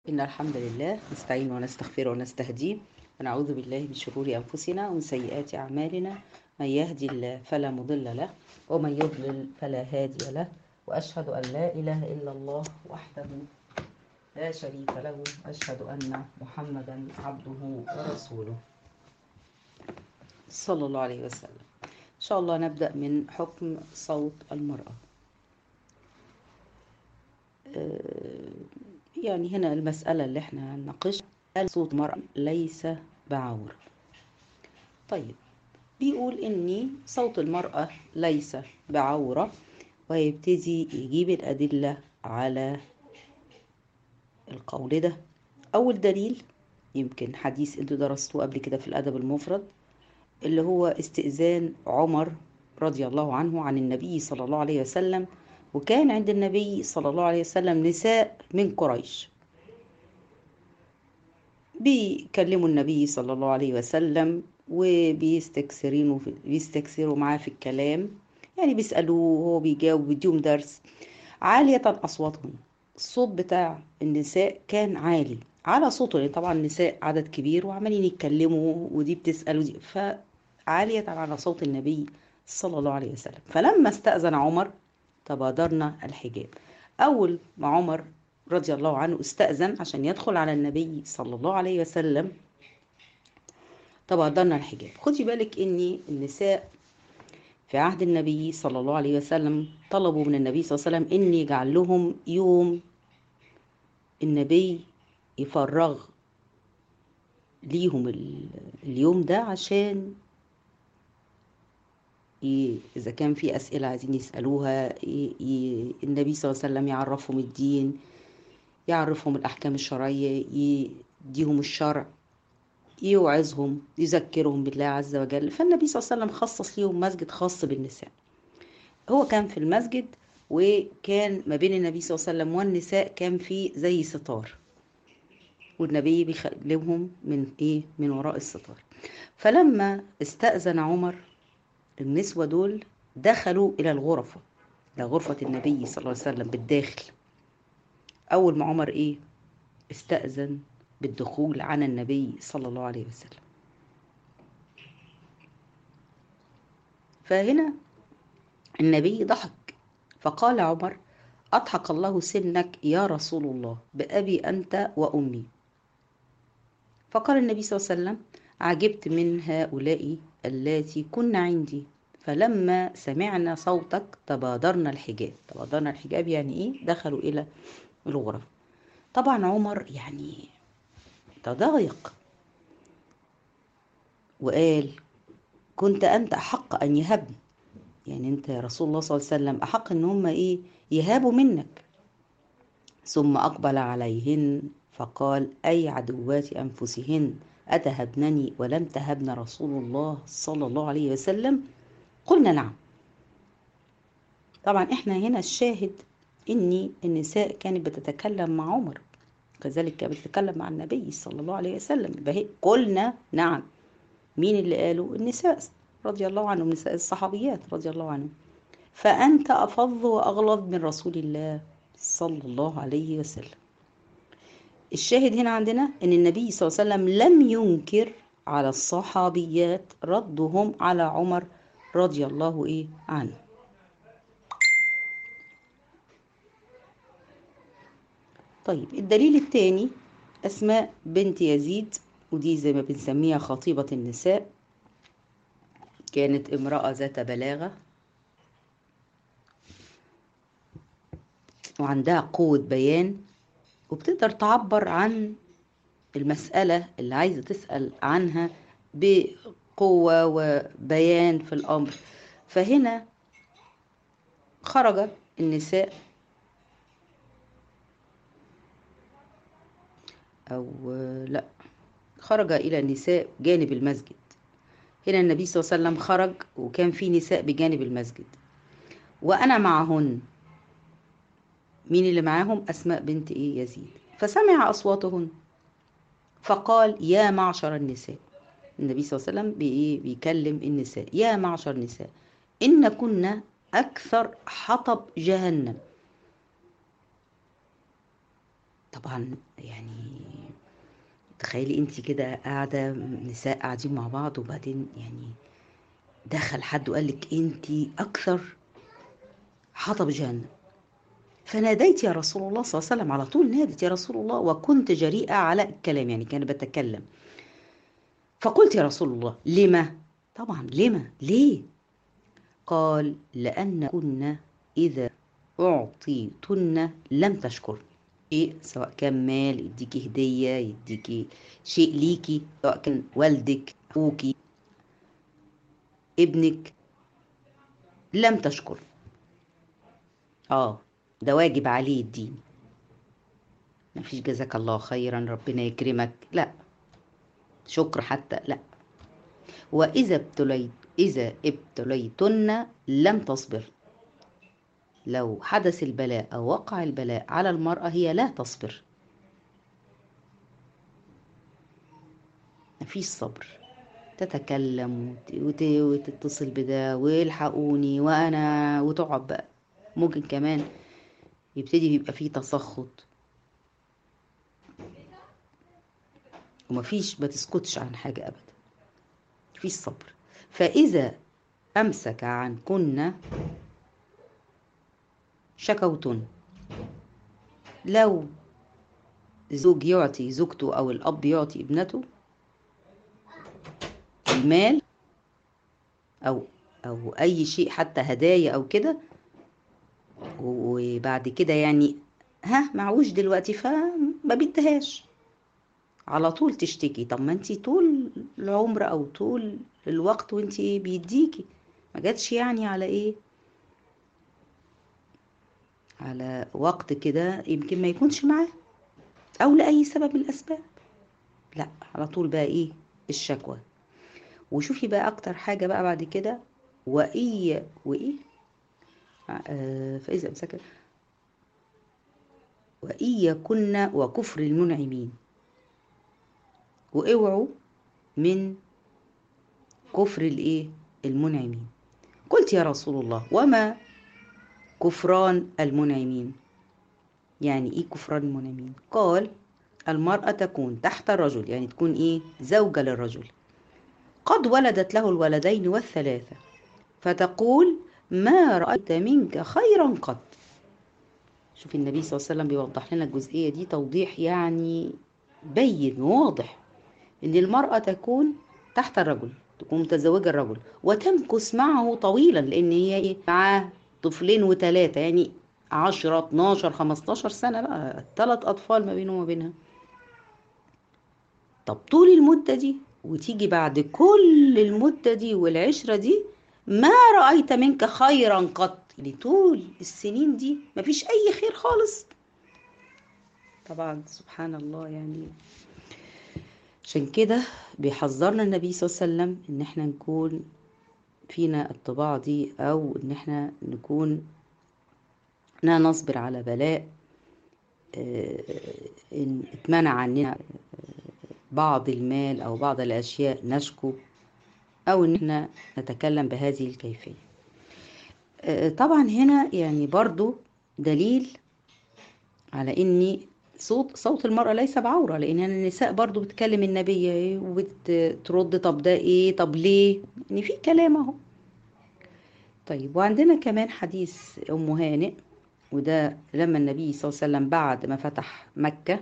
إن الحمد لله نستعين ونستغفر ونستهديه ونعوذ بالله من شرور أنفسنا ومن سيئات أعمالنا من يهدي الله فلا مضل له ومن يضلل فلا هادي له وأشهد أن لا إله إلا الله وحده لا شريك له أشهد أن محمدا عبده ورسوله صلى الله عليه وسلم إن شاء الله نبدأ من حكم صوت المرأة يعني هنا المسألة اللي احنا هنناقشها هل صوت المرأة ليس بعورة طيب بيقول إني صوت المرأة ليس بعورة ويبتدي يجيب الأدلة على القول ده أول دليل يمكن حديث انتوا درستوه قبل كده في الأدب المفرد اللي هو استئذان عمر رضي الله عنه عن النبي صلى الله عليه وسلم وكان عند النبي صلى الله عليه وسلم نساء من قريش بيكلموا النبي صلى الله عليه وسلم وبيستكثرينه بيستكثروا معاه في الكلام يعني بيسألوه وهو بيجاوب بيديهم درس عالية أصواتهم الصوت بتاع النساء كان عالي على صوته لأن طبعا النساء عدد كبير وعمالين يتكلموا ودي بتسأل ودي فعالية على صوت النبي صلى الله عليه وسلم فلما استأذن عمر تبادرنا الحجاب أول ما عمر رضي الله عنه استأذن عشان يدخل على النبي صلى الله عليه وسلم تبادرنا الحجاب خدي بالك إن النساء في عهد النبي صلى الله عليه وسلم طلبوا من النبي صلى الله عليه وسلم إن يجعل لهم يوم النبي يفرغ ليهم اليوم ده عشان إذا كان في أسئلة عايزين يسألوها النبي صلى الله عليه وسلم يعرفهم الدين يعرفهم الأحكام الشرعية يديهم الشرع يوعظهم يذكرهم بالله عز وجل فالنبي صلى الله عليه وسلم خصص ليهم مسجد خاص بالنساء هو كان في المسجد وكان ما بين النبي صلى الله عليه وسلم والنساء كان في زي ستار والنبي بيخليهم من ايه من وراء الستار فلما استأذن عمر النسوة دول دخلوا إلى الغرفة إلى غرفة النبي صلى الله عليه وسلم بالداخل أول ما عمر إيه استأذن بالدخول عن النبي صلى الله عليه وسلم فهنا النبي ضحك فقال عمر أضحك الله سنك يا رسول الله بأبي أنت وأمي فقال النبي صلى الله عليه وسلم عجبت من هؤلاء اللاتي كن عندي فلما سمعنا صوتك تبادرنا الحجاب تبادرنا الحجاب يعني ايه دخلوا الى الغرف طبعا عمر يعني تضايق وقال كنت انت احق ان يهبني يعني انت يا رسول الله صلى الله عليه وسلم احق ان هم ايه يهابوا منك ثم اقبل عليهن فقال اي عدوات انفسهن أتهبنني ولم تهبن رسول الله صلى الله عليه وسلم قلنا نعم طبعا احنا هنا الشاهد ان النساء كانت بتتكلم مع عمر كذلك كانت بتتكلم مع النبي صلى الله عليه وسلم قلنا نعم مين اللي قالوا النساء رضي الله عنهم نساء الصحابيات رضي الله عنهم فأنت أفض وأغلظ من رسول الله صلى الله عليه وسلم الشاهد هنا عندنا ان النبي صلى الله عليه وسلم لم ينكر على الصحابيات ردهم على عمر رضي الله ايه عنه طيب الدليل الثاني اسماء بنت يزيد ودي زي ما بنسميها خطيبة النساء كانت امرأة ذات بلاغة وعندها قوة بيان وبتقدر تعبر عن المسألة اللي عايزة تسأل عنها بقوة وبيان في الأمر فهنا خرج النساء أو لا خرج إلى النساء جانب المسجد هنا النبي صلى الله عليه وسلم خرج وكان في نساء بجانب المسجد وأنا معهن مين اللي معاهم أسماء بنت إيه يزيد فسمع أصواتهن فقال يا معشر النساء النبي صلى الله عليه وسلم بإيه بيكلم النساء يا معشر النساء إن كنا أكثر حطب جهنم طبعا يعني تخيلي انت كده قاعدة نساء قاعدين مع بعض وبعدين يعني دخل حد وقال لك انت اكثر حطب جهنم فناديت يا رسول الله صلى الله عليه وسلم على طول نادت يا رسول الله وكنت جريئة على الكلام يعني كان بتكلم فقلت يا رسول الله لما طبعا لما ليه قال لأن كنا إذا أعطيتن لم تشكر إيه سواء كان مال يديكي هدية يديكي شيء ليكي سواء كان والدك أخوكي ابنك لم تشكر اه ده واجب عليه الدين مفيش جزاك الله خيرا ربنا يكرمك لا شكر حتى لا وإذا ابتليت إذا ابتليتن لم تصبر لو حدث البلاء أو وقع البلاء على المرأة هي لا تصبر مفيش صبر تتكلم وت- وتتصل بده والحقوني وأنا وتقعد بقى ممكن كمان يبتدي يبقى فيه تسخط ومفيش ما تسكتش عن حاجة أبدا مفيش صبر فإذا أمسك عن كنا شكوتن لو زوج يعطي زوجته أو الأب يعطي ابنته المال أو أو أي شيء حتى هدايا أو كده وبعد كده يعني ها معوش دلوقتي فما بيديهاش على طول تشتكي طب ما انتي طول العمر او طول الوقت وانتي بيديكي ما جاتش يعني على ايه على وقت كده يمكن ما يكونش معاه او لاي سبب من الاسباب لا على طول بقى ايه الشكوى وشوفي بقى اكتر حاجه بقى بعد كده وايه وايه آه فاذا امسك وإن يكن وكفر المنعمين واوعوا من كفر الايه المنعمين قلت يا رسول الله وما كفران المنعمين يعني ايه كفران المنعمين قال المرأة تكون تحت الرجل يعني تكون ايه زوجة للرجل قد ولدت له الولدين والثلاثة فتقول ما رأيت منك خيرا قط شوف النبي صلى الله عليه وسلم بيوضح لنا الجزئية دي توضيح يعني بين وواضح ان المرأة تكون تحت الرجل تكون متزوجة الرجل وتمكث معه طويلا لان هي معاه طفلين وثلاثة يعني عشرة 12 15 سنة بقى ثلاث أطفال ما بينه وما بينها طب طول المدة دي وتيجي بعد كل المدة دي والعشرة دي ما رأيت منك خيرا قط يعني طول السنين دي مفيش أي خير خالص طبعا سبحان الله يعني عشان كده بيحذرنا النبي صلى الله عليه وسلم ان احنا نكون فينا الطباع دي او ان احنا نكون لا نصبر على بلاء ان اتمنع عننا بعض المال او بعض الاشياء نشكو او ان احنا نتكلم بهذه الكيفية طبعا هنا يعني برضو دليل على ان صوت صوت المرأة ليس بعورة لأن النساء برضو بتكلم النبي وبترد طب ده إيه طب ليه يعني في كلام أهو طيب وعندنا كمان حديث أم هانئ وده لما النبي صلى الله عليه وسلم بعد ما فتح مكة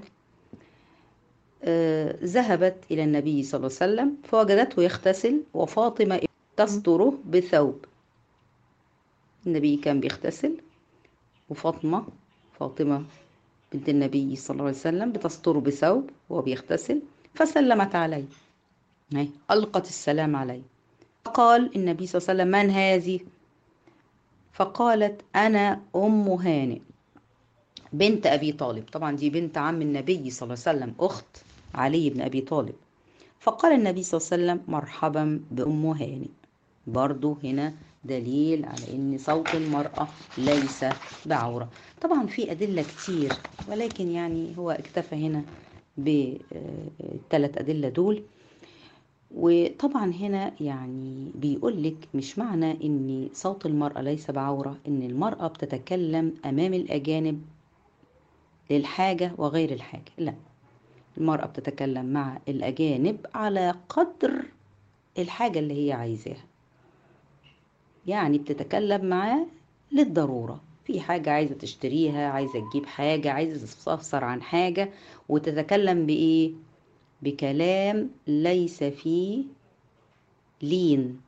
آه ذهبت إلى النبي صلى الله عليه وسلم فوجدته يغتسل وفاطمة تستره بثوب النبي كان بيغتسل وفاطمة فاطمة بنت النبي صلى الله عليه وسلم بتستره بثوب وهو بيغتسل فسلمت عليه ألقت السلام عليه فقال النبي صلى الله عليه وسلم من هذه فقالت أنا أم هانئ بنت أبي طالب طبعا دي بنت عم النبي صلى الله عليه وسلم أخت علي بن أبي طالب فقال النبي صلى الله عليه وسلم مرحبا بأم هانئ برضو هنا دليل على ان صوت المرأة ليس بعورة طبعا في أدلة كتير ولكن يعني هو اكتفى هنا بالثلاث أدلة دول وطبعا هنا يعني بيقول لك مش معنى ان صوت المرأة ليس بعورة ان المرأة بتتكلم امام الاجانب للحاجة وغير الحاجة لا المرأة بتتكلم مع الأجانب على قدر الحاجة اللي هي عايزاها يعني بتتكلم معاه للضرورة في حاجة عايزة تشتريها عايزة تجيب حاجة عايزة تستفسر عن حاجة وتتكلم بإيه بكلام ليس فيه لين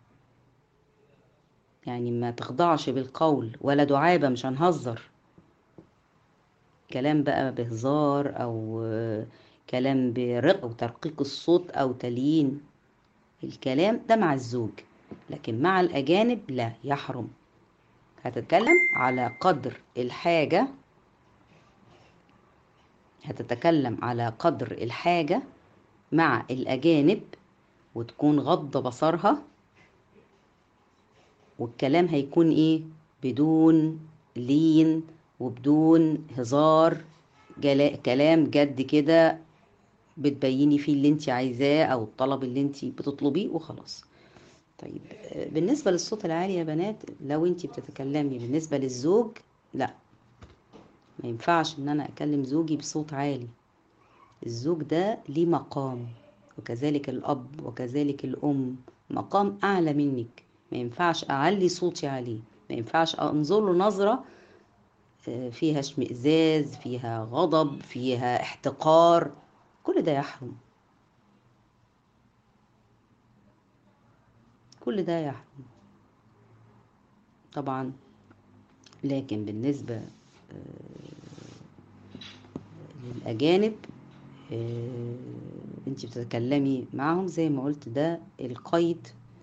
يعني ما تخضعش بالقول ولا دعابة مش هنهزر كلام بقى بهزار أو كلام برق أو ترقيق الصوت أو تليين الكلام ده مع الزوج لكن مع الأجانب لا يحرم هتتكلم على قدر الحاجة هتتكلم على قدر الحاجة مع الأجانب وتكون غض بصرها والكلام هيكون إيه بدون لين وبدون هزار كلام جد كده بتبيني فيه اللي انت عايزاه او الطلب اللي انت بتطلبيه وخلاص طيب بالنسبة للصوت العالي يا بنات لو انت بتتكلمي بالنسبة للزوج لا ما ينفعش ان انا اكلم زوجي بصوت عالي الزوج ده ليه مقام وكذلك الاب وكذلك الام مقام اعلى منك ما ينفعش اعلي صوتي عليه ما ينفعش انظر له نظرة فيها اشمئزاز فيها غضب فيها احتقار كل ده يحرم كل ده يحرم طبعا لكن بالنسبة للأجانب انت بتتكلمي معهم زي ما قلت ده القيد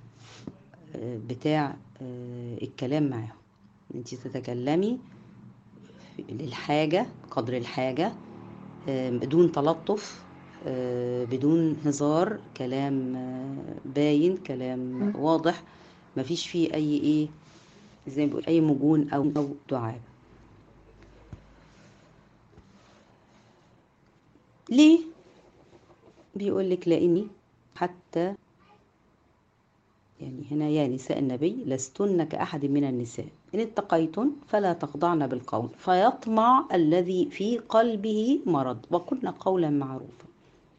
بتاع الكلام معاهم انت تتكلمي للحاجة قدر الحاجة بدون تلطف بدون هزار كلام باين كلام واضح مفيش فيه اي ايه زي ما بقول اي مجون او او دعابه ليه بيقول لك لاني حتى يعني هنا يا نساء النبي لستن كأحد من النساء إن اتقيتن فلا تخضعن بالقول فيطمع الذي في قلبه مرض وقلنا قولا معروفا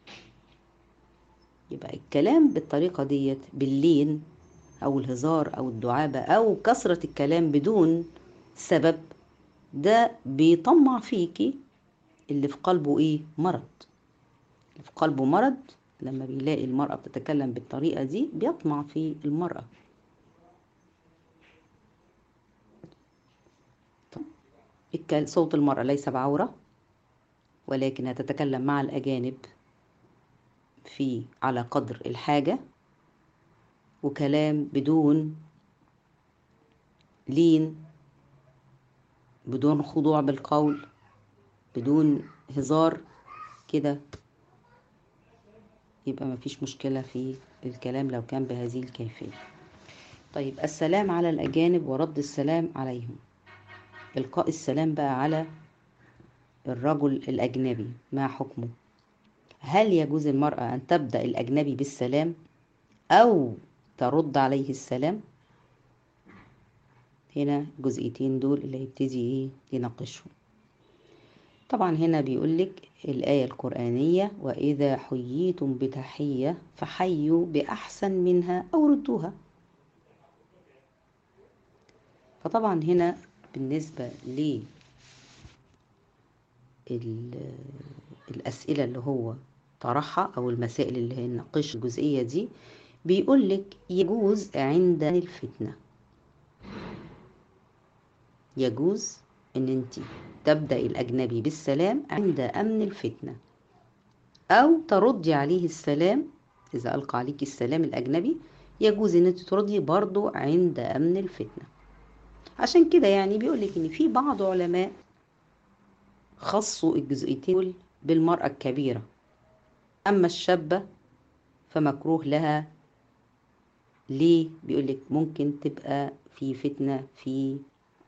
يبقى الكلام بالطريقة ديت باللين أو الهزار أو الدعابة أو كثرة الكلام بدون سبب ده بيطمع فيكي اللي في قلبه إيه مرض اللي في قلبه مرض لما بيلاقي المرأة بتتكلم بالطريقة دي بيطمع في المرأة صوت المرأة ليس بعورة ولكنها تتكلم مع الأجانب في على قدر الحاجة وكلام بدون لين بدون خضوع بالقول بدون هزار كده يبقى مفيش مشكلة في الكلام لو كان بهذه الكيفية طيب السلام على الأجانب ورد السلام عليهم إلقاء السلام بقى على الرجل الأجنبي ما حكمه هل يجوز المرأة أن تبدأ الأجنبي بالسلام أو ترد عليه السلام هنا جزئيتين دول اللي هيبتدي ايه يناقشهم طبعا هنا بيقولك الآية القرآنية وإذا حييتم بتحية فحيوا بأحسن منها أو ردوها فطبعا هنا بالنسبة ل الأسئلة اللي هو طرحها أو المسائل اللي هي ناقش الجزئية دي بيقولك يجوز عند الفتنة يجوز ان انت تبدأ الأجنبي بالسلام عند أمن الفتنة أو تردي عليه السلام إذا ألقى عليك السلام الأجنبي يجوز ان انت تردي برضو عند أمن الفتنة عشان كده يعني بيقولك ان في بعض علماء خصوا الجزئيتين دول بالمرأة الكبيرة أما الشابة فمكروه لها ليه بيقولك ممكن تبقى في فتنة في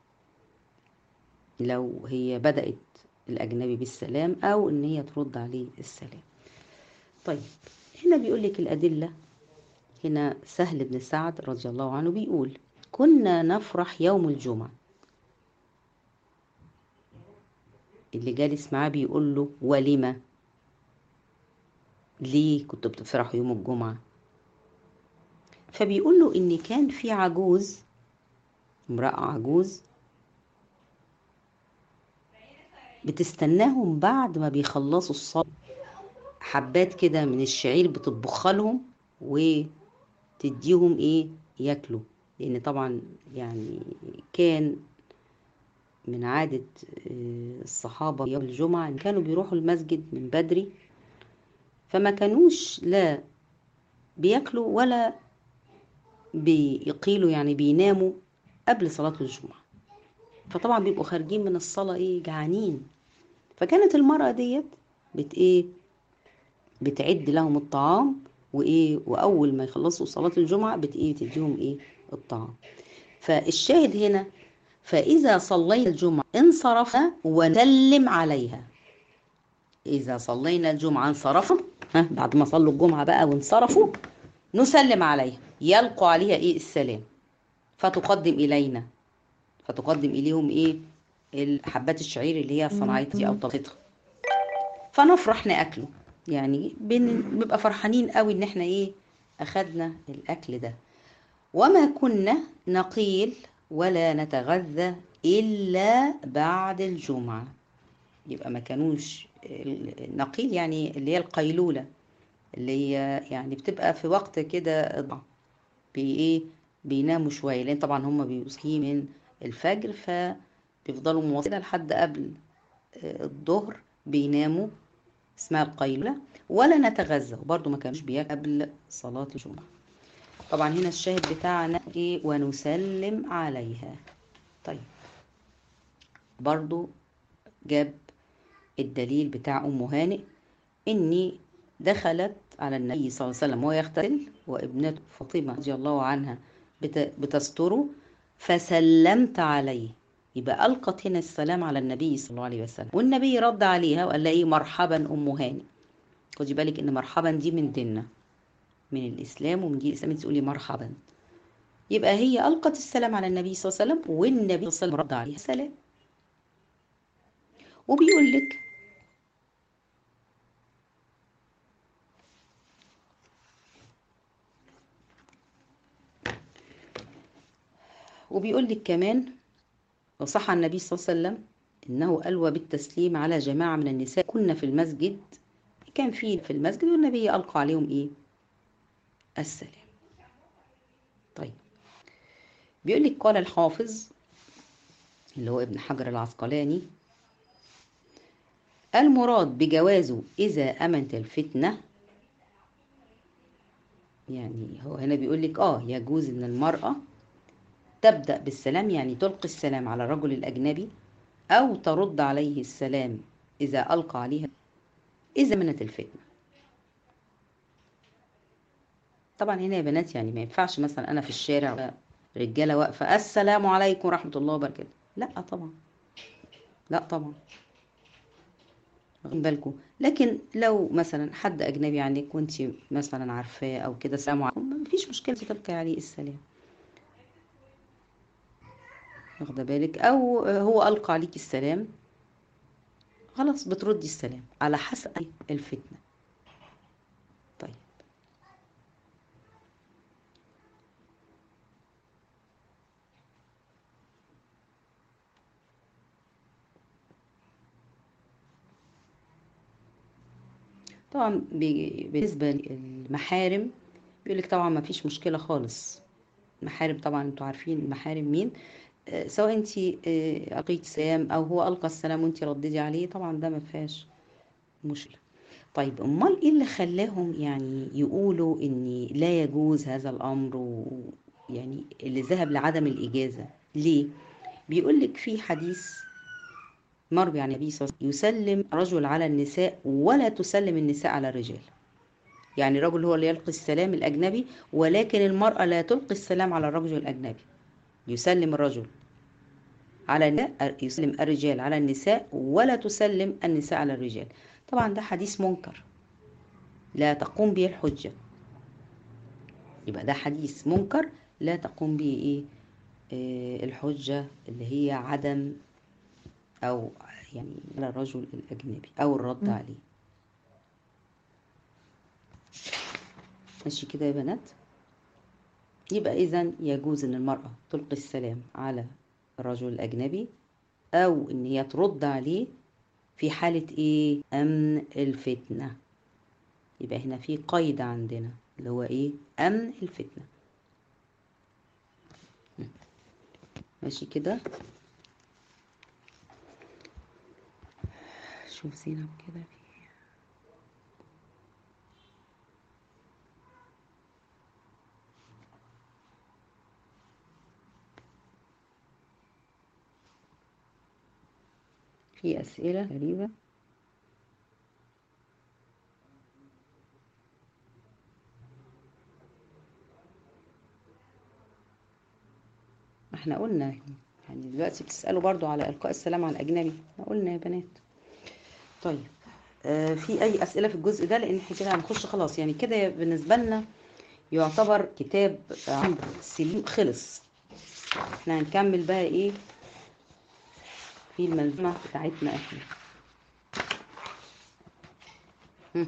لو هي بدأت الأجنبي بالسلام أو إن هي ترد عليه السلام طيب هنا بيقولك الأدلة هنا سهل بن سعد رضي الله عنه بيقول كنا نفرح يوم الجمعة اللي جالس معاه بيقول له ولما ليه كنتوا بتفرحوا يوم الجمعة فبيقول له إن كان في عجوز امرأة عجوز بتستناهم بعد ما بيخلصوا الصلاة حبات كده من الشعير بتطبخها لهم وتديهم ايه ياكلوا لان طبعا يعني كان من عادة الصحابة يوم الجمعة إن كانوا بيروحوا المسجد من بدري فما كانوش لا بياكلوا ولا بيقيلوا يعني بيناموا قبل صلاة الجمعة فطبعا بيبقوا خارجين من الصلاة ايه جعانين فكانت المرأة ديت بت ايه بتعد لهم الطعام وايه واول ما يخلصوا صلاة الجمعة بت ايه تديهم ايه الطعام فالشاهد هنا فإذا صلينا الجمعة انصرفنا ونسلم عليها إذا صلينا الجمعة انصرفوا ها بعد ما صلوا الجمعة بقى وانصرفوا نسلم عليها يلقوا عليها إيه السلام فتقدم إلينا فتقدم إليهم إيه حبات الشعير اللي هي صنعتها أو طبختها فنفرح ناكله يعني بنبقى فرحانين قوي ان احنا ايه اخدنا الاكل ده وما كنا نقيل ولا نتغذى الا بعد الجمعه يبقى ما كانوش نقيل يعني اللي هي القيلوله اللي هي يعني بتبقى في وقت كده بايه بيناموا شويه لان طبعا هم بيصحي من الفجر فبيفضلوا مواصلة لحد قبل الظهر بيناموا اسمها القيلولة ولا نتغذى وبرضه ما كانوش بياكلوا قبل صلاة الجمعة طبعا هنا الشاهد بتاعنا ايه ونسلم عليها طيب برضه جاب الدليل بتاع ام هانئ اني دخلت على النبي صلى الله عليه وسلم وهو يغتسل وابنته فاطمه رضي الله عنها بتستره فسلمت عليه يبقى ألقت هنا السلام على النبي صلى الله عليه وسلم والنبي رد عليها وقال لها ايه مرحبا أم هاني خدي بالك إن مرحبا دي من ديننا من الإسلام ومن دين الإسلام تقولي مرحبا يبقى هي ألقت السلام على النبي صلى الله عليه وسلم والنبي صلى الله عليه وسلم رد عليها السلام وبيقول لك وبيقول لك كمان وصح عن النبي صلى الله عليه وسلم انه الوى بالتسليم على جماعه من النساء كنا في المسجد كان في في المسجد والنبي القى عليهم ايه السلام طيب بيقول لك قال الحافظ اللي هو ابن حجر العسقلاني المراد بجوازه اذا امنت الفتنه يعني هو هنا بيقول لك اه يجوز ان المراه تبدأ بالسلام يعني تلقي السلام على الرجل الأجنبي أو ترد عليه السلام إذا ألقى عليها إذا منت الفتنة طبعا هنا يا بنات يعني ما ينفعش مثلا أنا في الشارع رجالة واقفة السلام عليكم ورحمة الله وبركاته لا طبعا لا طبعا واخدين بالكم لكن لو مثلا حد أجنبي عنك وأنت مثلا عارفاه أو كده السلام عليكم مفيش مشكلة تلقي عليه السلام واخده بالك او هو القى عليك السلام خلاص بتردي السلام على حسب الفتنه طيب طبعا بالنسبه للمحارم بيقول لك طبعا ما فيش مشكله خالص المحارم طبعا انتوا عارفين المحارم مين سواء انت القيت سلام او هو القى السلام وانت رددي عليه طبعا ده ما فيهاش مشكله طيب امال ايه اللي خلاهم يعني يقولوا ان لا يجوز هذا الامر ويعني اللي ذهب لعدم الاجازه ليه بيقول لك في حديث مروي عن النبي صلى الله عليه وسلم يسلم رجل على النساء ولا تسلم النساء على الرجال يعني الرجل هو اللي يلقي السلام الاجنبي ولكن المراه لا تلقي السلام على الرجل الاجنبي يسلم الرجل على النساء يسلم الرجال على النساء ولا تسلم النساء على الرجال طبعا ده حديث منكر لا تقوم به الحجة يبقى ده حديث منكر لا تقوم به ايه آه الحجة اللي هي عدم او يعني على الرجل الأجنبي أو الرد مم. عليه ماشي كده يا بنات يبقى إذا يجوز إن المرأة تلقي السلام على الرجل الأجنبي أو إن هي ترد عليه في حالة إيه؟ أمن الفتنة يبقى هنا في قيد عندنا اللي هو إيه؟ أمن الفتنة ماشي كده شوف زينب كده في في أسئلة غريبة احنا قلنا يعني دلوقتي بتسألوا برضو على إلقاء السلام على الأجنبي احنا قلنا يا بنات طيب آه في أي أسئلة في الجزء ده لأن احنا كده هنخش خلاص يعني كده بالنسبة لنا يعتبر كتاب عمرو سليم خلص احنا هنكمل بقى ايه في الملزمة بتاعتنا احنا هم.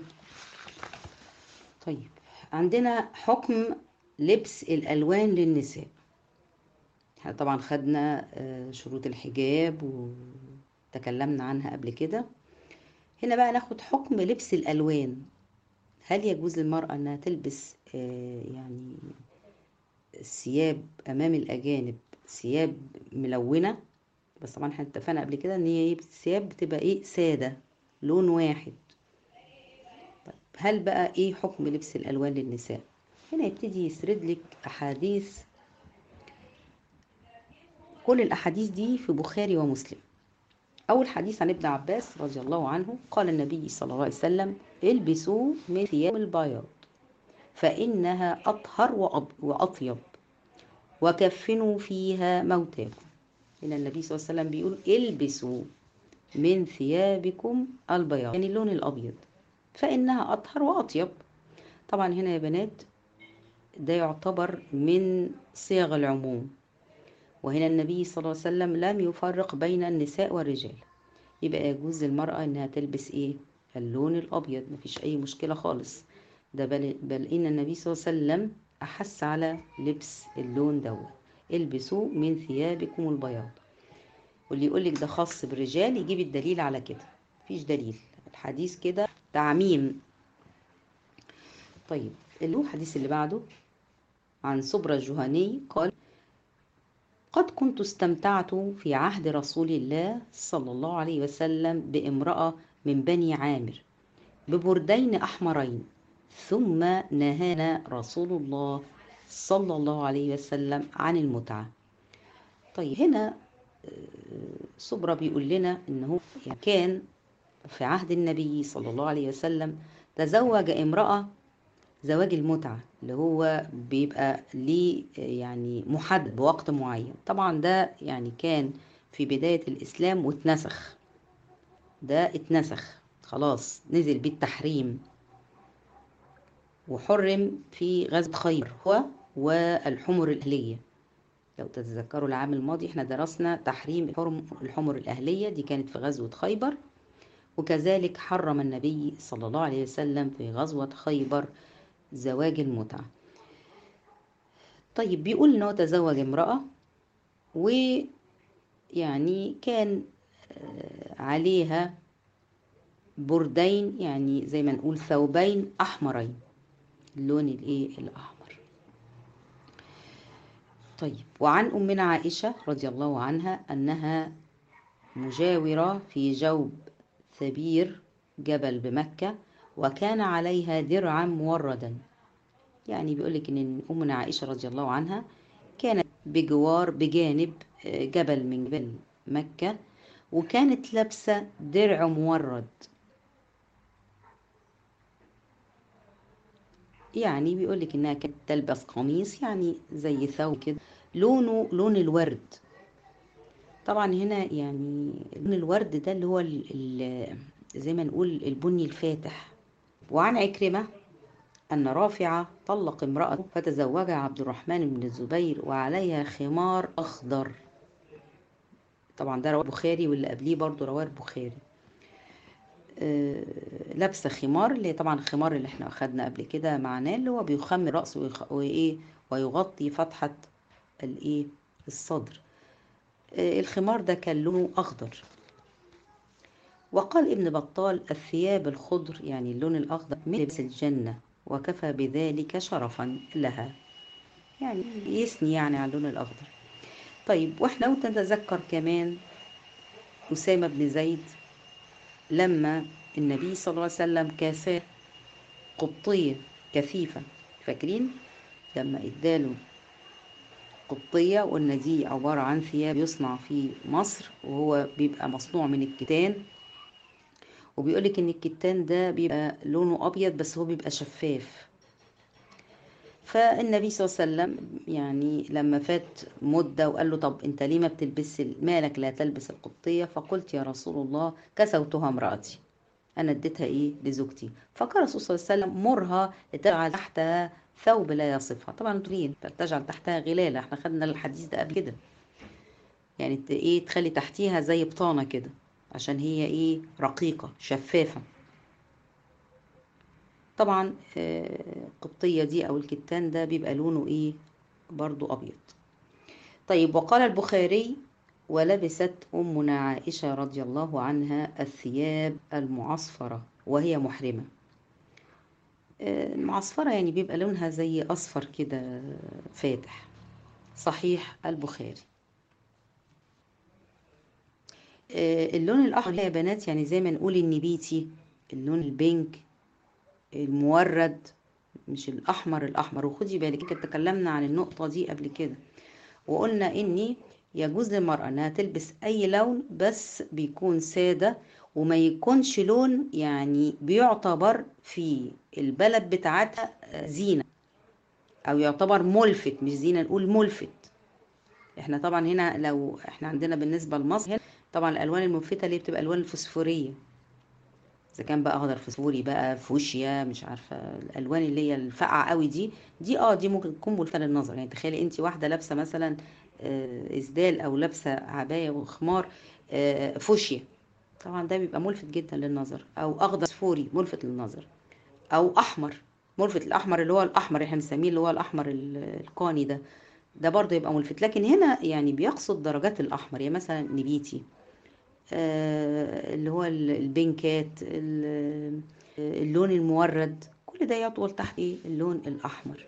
طيب عندنا حكم لبس الألوان للنساء احنا طبعا خدنا آه، شروط الحجاب وتكلمنا عنها قبل كده هنا بقى ناخد حكم لبس الألوان هل يجوز للمرأة أنها تلبس آه، يعني ثياب أمام الأجانب ثياب ملونة بس طبعا احنا اتفقنا قبل كده ان هي ايه الثياب بتبقى ايه سادة لون واحد طيب هل بقى ايه حكم لبس الالوان للنساء هنا يبتدي يسرد لك احاديث كل الاحاديث دي في بخاري ومسلم اول حديث عن ابن عباس رضي الله عنه قال النبي صلى الله عليه وسلم البسوا من ثياب البياض فانها اطهر وأب- واطيب وكفنوا فيها موتاكم هنا النبي صلى الله عليه وسلم بيقول البسوا من ثيابكم البياض يعني اللون الأبيض فإنها أطهر وأطيب طبعا هنا يا بنات ده يعتبر من صيغ العموم وهنا النبي صلى الله عليه وسلم لم يفرق بين النساء والرجال يبقى يجوز للمرأة إنها تلبس إيه اللون الأبيض مفيش أي مشكلة خالص ده بل, بل إن النبي صلى الله عليه وسلم أحس على لبس اللون دوت البسوا من ثيابكم البياض واللي يقول لك ده خاص بالرجال يجيب الدليل على كده مفيش دليل الحديث كده تعميم طيب اللي هو الحديث اللي بعده عن صبرة الجهني قال قد كنت استمتعت في عهد رسول الله صلى الله عليه وسلم بامرأة من بني عامر ببردين أحمرين ثم نهانا رسول الله صلى الله عليه وسلم عن المتعة طيب هنا صبرة بيقول لنا انه كان في عهد النبي صلى الله عليه وسلم تزوج امرأة زواج المتعة اللي هو بيبقى ليه يعني محدد بوقت معين طبعا ده يعني كان في بداية الإسلام واتنسخ ده اتنسخ خلاص نزل بيه التحريم وحرم في غزوة خيبر هو والحمر الأهلية لو تتذكروا العام الماضي احنا درسنا تحريم الحمر الأهلية دي كانت في غزوة خيبر وكذلك حرم النبي صلى الله عليه وسلم في غزوة خيبر زواج المتعة طيب بيقول ان هو تزوج امرأة ويعني كان عليها بردين يعني زي ما نقول ثوبين احمرين اللون الايه الاحمر طيب وعن امنا عائشه رضي الله عنها انها مجاوره في جوب ثبير جبل بمكه وكان عليها درعا موردا يعني بيقولك ان امنا عائشه رضي الله عنها كانت بجوار بجانب جبل من جبال مكه وكانت لابسه درع مورد يعني بيقولك انها كانت تلبس قميص يعني زي ثوب كده لونه لون الورد طبعا هنا يعني لون الورد ده اللي هو ال ال زي ما نقول البني الفاتح وعن عكرمة أن رافعة طلق امرأته فتزوجها عبد الرحمن بن الزبير وعليها خمار أخضر طبعا ده رواه البخاري واللي قبليه برضو رواه البخاري آه، لابسه خمار اللي طبعا الخمار اللي احنا اخدنا قبل كده معناه اللي هو بيخمر راسه ويخ- وايه ويغطي فتحه الايه الصدر آه، الخمار ده كان لونه اخضر وقال ابن بطال الثياب الخضر يعني اللون الاخضر من لبس الجنه وكفى بذلك شرفا لها يعني يثني يعني على اللون الاخضر طيب واحنا لو نتذكر كمان اسامه بن زيد لما النبي صلى الله عليه وسلم كاساه قبطية كثيفة فاكرين لما اداله قبطية وقلنا دي عبارة عن ثياب يصنع في مصر وهو بيبقى مصنوع من الكتان وبيقولك ان الكتان ده بيبقى لونه ابيض بس هو بيبقى شفاف فالنبي صلى الله عليه وسلم يعني لما فات مدة وقال له طب انت ليه ما بتلبس مالك لا تلبس القبطية فقلت يا رسول الله كسوتها امرأتي انا اديتها ايه لزوجتي فقال الرسول صلى الله عليه وسلم مرها لتجعل تحتها ثوب لا يصفها طبعا انتوا عارفين تجعل تحتها غلالة احنا خدنا الحديث ده قبل كده يعني ت- ايه تخلي تحتيها زي بطانة كده عشان هي ايه رقيقة شفافة طبعا آه، القبطية دي او الكتان ده بيبقى لونه ايه برضو ابيض طيب وقال البخاري ولبست أمنا عائشة رضي الله عنها الثياب المعصفرة وهي محرمة آه، المعصفرة يعني بيبقى لونها زي أصفر كده فاتح صحيح البخاري آه، اللون الأحمر يا بنات يعني زي ما نقول النبيتي اللون البينك المورد مش الأحمر الأحمر وخدي بالك كده تكلمنا عن النقطة دي قبل كده وقلنا إني يجوز للمرأة إنها تلبس أي لون بس بيكون سادة وما يكونش لون يعني بيعتبر في البلد بتاعتها آه، زينة أو يعتبر ملفت مش زينة نقول ملفت احنا طبعا هنا لو احنا عندنا بالنسبة لمصر هنا طبعا الألوان الملفتة اللي بتبقى الألوان الفوسفورية اذا كان بقى اخضر فسفوري بقى فوشيا مش عارفه الالوان اللي هي الفاقعه قوي دي دي اه دي ممكن تكون ملفتة للنظر يعني تخيلي انت واحده لابسه مثلا آه، اسدال او لابسه عبايه وخمار آه، فوشيا طبعا ده بيبقى ملفت جدا للنظر او اخضر فسفوري ملفت للنظر او احمر ملفت الاحمر اللي هو الاحمر احنا بنسميه اللي هو الاحمر ال- القاني ده ده برضه يبقى ملفت لكن هنا يعني بيقصد درجات الاحمر يعني مثلا نبيتي آه، اللي هو ال- البينكات ال- اللون المورد كل ده يطول تحت ايه اللون الاحمر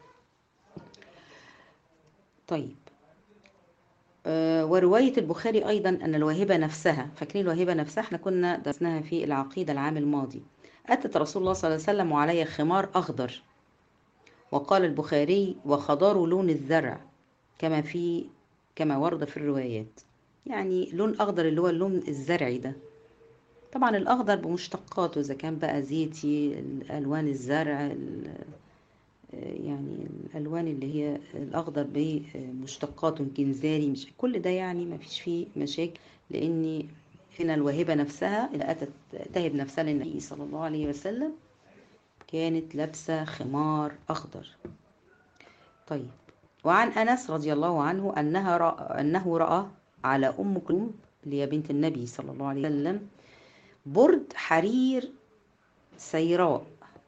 طيب آه، ورواية البخاري أيضا أن الواهبة نفسها فاكرين الواهبة نفسها احنا كنا درسناها في العقيدة العام الماضي أتت رسول الله صلى الله عليه وسلم وعليها خمار أخضر وقال البخاري وخضار لون الزرع كما في كما ورد في الروايات يعني لون أخضر اللي هو اللون الزرعي ده طبعا الأخضر بمشتقاته إذا كان بقى زيتي الألوان الزرع ال- يعني الألوان اللي هي الأخضر بمشتقاته يمكن زاري مش كل ده يعني ما فيش فيه مشاكل لأن هنا الواهبة نفسها اللي أتت تهب نفسها للنبي صلى الله عليه وسلم كانت لابسة خمار أخضر طيب وعن أنس رضي الله عنه أنها رأى أنه رأى على أم كلثوم اللي هي بنت النبي صلى الله عليه وسلم برد حرير سيراء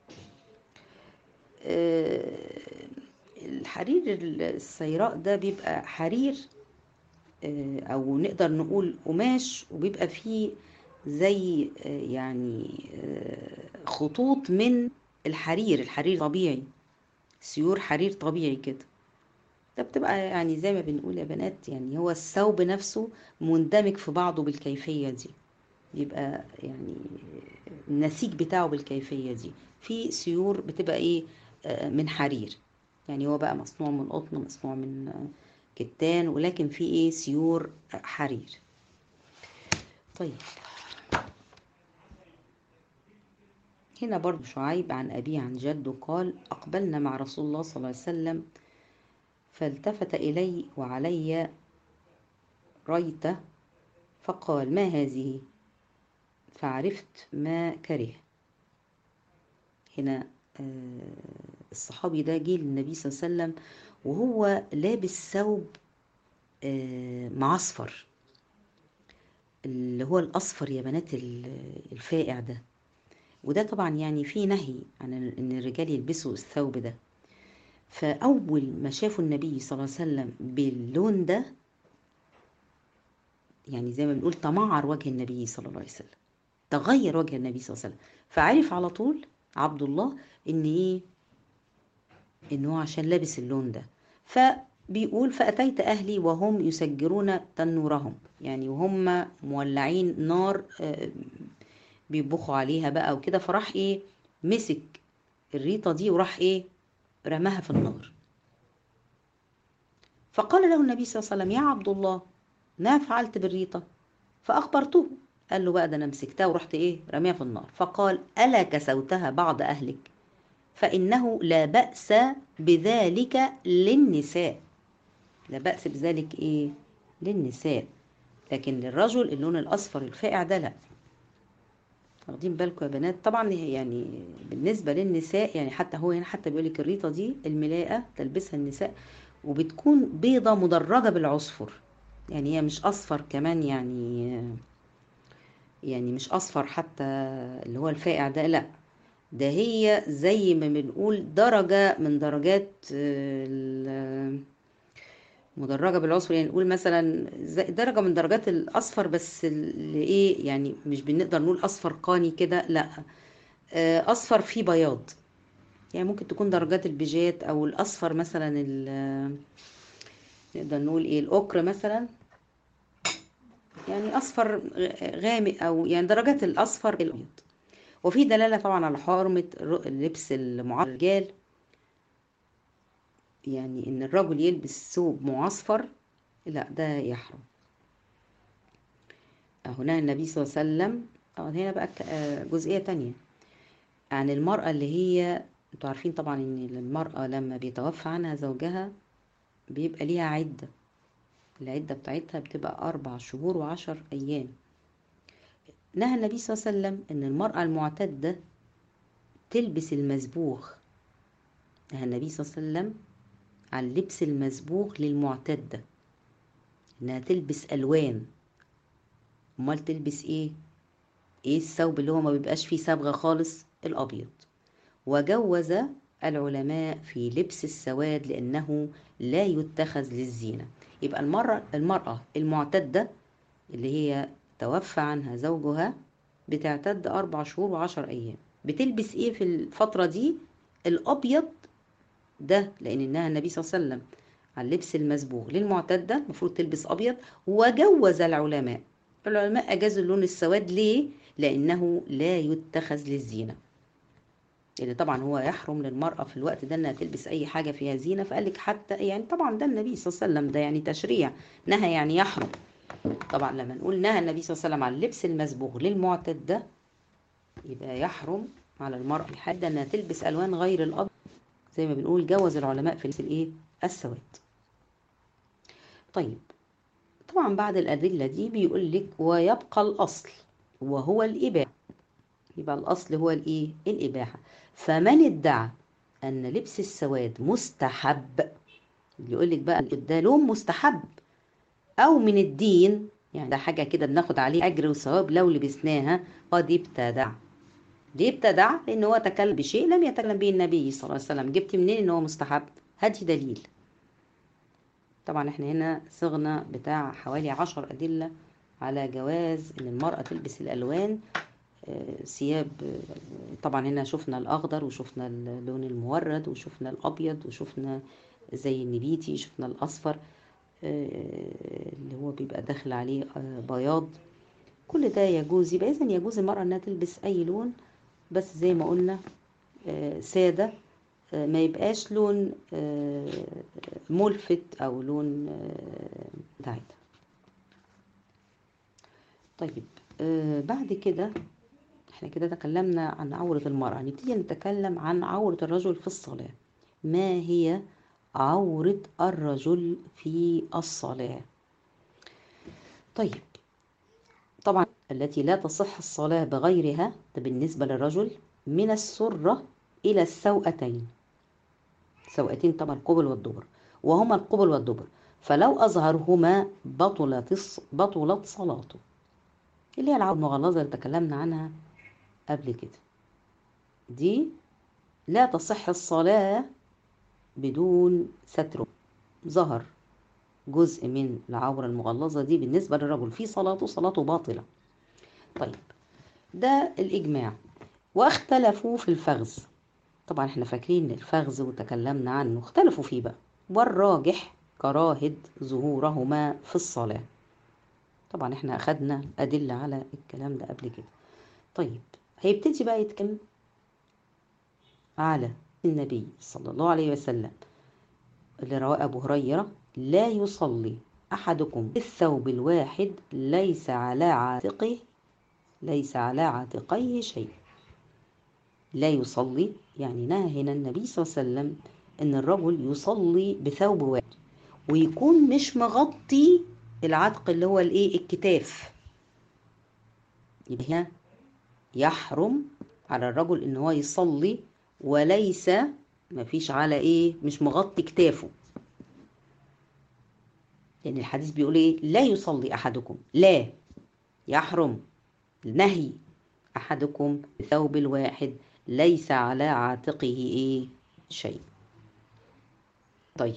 آه، الحرير السيراء ده بيبقى حرير آه، او نقدر نقول قماش وبيبقى فيه زي آه، يعني آه، خطوط من الحرير الحرير طبيعي سيور حرير طبيعي كده ده بتبقى يعني زي ما بنقول يا بنات يعني هو الثوب نفسه مندمج في بعضه بالكيفية دي يبقى يعني النسيج بتاعه بالكيفية دي في سيور بتبقى ايه آه، من حرير يعني هو بقى مصنوع من قطن مصنوع من آه، كتان ولكن في ايه سيور حرير طيب هنا برضو شعيب عن أبيه عن جده قال أقبلنا مع رسول الله صلى الله عليه وسلم فالتفت إلي وعلي ريته فقال ما هذه فعرفت ما كره هنا آه، الصحابي ده جه للنبي صلى الله عليه وسلم وهو لابس ثوب آه، معصفر اللي هو الأصفر يا بنات الفائع ده وده طبعا يعني في نهي عن ان الرجال يلبسوا الثوب ده فأول ما شافوا النبي صلى الله عليه وسلم باللون ده يعني زي ما بنقول تمعر وجه النبي صلى الله عليه وسلم تغير وجه النبي صلى الله عليه وسلم فعرف على طول عبد الله ان ايه ان هو عشان لابس اللون ده فبيقول فاتيت اهلي وهم يسجرون تنورهم يعني وهم مولعين نار بيطبخوا عليها بقى وكده فراح ايه مسك الريطه دي وراح ايه رماها في النار فقال له النبي صلى الله عليه وسلم يا عبد الله ما فعلت بالريطه فاخبرته قال له بقى ده انا مسكتها ورحت ايه رميها في النار فقال الا كسوتها بعض اهلك فانه لا باس بذلك للنساء لا باس بذلك ايه للنساء لكن للرجل اللون الاصفر الفاقع ده لا واخدين بالكم يا بنات طبعا يعني بالنسبه للنساء يعني حتى هو هنا حتى بيقول لك الريطه دي الملاءه تلبسها النساء وبتكون بيضه مدرجه بالعصفر يعني هي مش اصفر كمان يعني يعني مش اصفر حتى اللي هو الفاقع ده لا ده هي زي ما بنقول درجة من درجات مدرجة بالعصفر يعني نقول مثلا درجة من درجات الأصفر بس اللي إيه يعني مش بنقدر نقول أصفر قاني كده لا أصفر فيه بياض يعني ممكن تكون درجات البيجات أو الأصفر مثلا نقدر نقول إيه الأكر مثلا يعني أصفر غامق أو يعني درجات الأصفر الأبيض وفي دلالة طبعا على حرمة لبس الرجال يعني إن الرجل يلبس ثوب معصفر لا ده يحرم هنا النبي صلى الله عليه وسلم هنا بقى جزئية تانية عن المرأة اللي هي انتوا عارفين طبعا ان المرأة لما بيتوفى عنها زوجها بيبقى ليها عدة العدة بتاعتها بتبقى أربع شهور وعشر أيام نهى النبي صلى الله عليه وسلم أن المرأة المعتدة تلبس المسبوغ نهى النبي صلى الله عليه وسلم عن لبس المسبوغ للمعتدة إنها تلبس ألوان أمال تلبس إيه؟ إيه الثوب اللي هو ما بيبقاش فيه صبغة خالص الأبيض وجوز العلماء في لبس السواد لأنه لا يتخذ للزينة يبقى المرأة, المرأة المعتدة اللي هي توفى عنها زوجها بتعتد أربع شهور وعشر أيام بتلبس إيه في الفترة دي الأبيض ده لأن إنها النبي صلى الله عليه وسلم على اللبس المسبوغ للمعتدة المفروض تلبس أبيض وجوز العلماء العلماء أجازوا اللون السواد ليه؟ لأنه لا يتخذ للزينة لأن طبعا هو يحرم للمرأة في الوقت ده إنها تلبس أي حاجة فيها زينة فقال لك حتى يعني طبعا ده النبي صلى الله عليه وسلم ده يعني تشريع نهى يعني يحرم طبعا لما نقول نهى النبي صلى الله عليه وسلم عن اللبس المسبوغ للمعتدة يبقى يحرم على المرأة الحادة إنها تلبس ألوان غير الأبيض زي ما بنقول جوز العلماء في لبس الإيه؟ السواد. طيب طبعا بعد الأدلة دي بيقول لك ويبقى الأصل وهو الإباحة يبقى الأصل هو الإيه؟ الإباحة فمن ادعى أن لبس السواد مستحب يقول لك بقى ده لون مستحب أو من الدين يعني ده حاجة كده بناخد عليه أجر وثواب لو لبسناها قد ابتدع دي ابتدع لأن هو تكلم بشيء لم يتكلم به النبي صلى الله عليه وسلم جبت منين إن هو مستحب هاتي دليل طبعا احنا هنا صغنا بتاع حوالي عشر أدلة على جواز إن المرأة تلبس الألوان ثياب طبعا هنا شفنا الأخضر وشفنا اللون المورد وشفنا الأبيض وشفنا زي النبيتي شفنا الأصفر اللي هو بيبقى داخل عليه بياض كل ده يجوز يبقى إذا يجوز المرأة إنها تلبس أي لون بس زي ما قلنا سادة ما يبقاش لون ملفت أو لون داعي طيب بعد كده احنا كده تكلمنا عن عورة المرأة نبتدي نتكلم عن عورة الرجل في الصلاة ما هي عورة الرجل في الصلاة طيب طبعا التي لا تصح الصلاة بغيرها ده بالنسبة للرجل من السرة إلى السوأتين سوأتين طبعا القبل والدبر وهما القبل والدبر فلو أظهرهما بطلت بطلت صلاته اللي هي العورة المغلظة اللي تكلمنا عنها قبل كده دي لا تصح الصلاة بدون ستره ظهر جزء من العورة المغلظة دي بالنسبة للرجل في صلاته صلاته باطلة طيب ده الإجماع واختلفوا في الفغز طبعا احنا فاكرين الفغز وتكلمنا عنه اختلفوا فيه بقى والراجح كراهة ظهورهما في الصلاة طبعا احنا أخدنا أدلة على الكلام ده قبل كده طيب هيبتدي بقى يتكلم على النبي صلى الله عليه وسلم اللي رواه أبو هريرة لا يصلي أحدكم بالثوب الواحد ليس على عاتقه ليس على عاتقيه شيء لا يصلي يعني نهى هنا النبي صلى الله عليه وسلم ان الرجل يصلي بثوب واحد ويكون مش مغطي العتق اللي هو الايه الكتاف يبقى هنا يحرم على الرجل ان هو يصلي وليس مفيش على ايه مش مغطي كتافه لان الحديث بيقول ايه لا يصلي احدكم لا يحرم نهي احدكم بثوب الواحد ليس على عاتقه ايه شيء طيب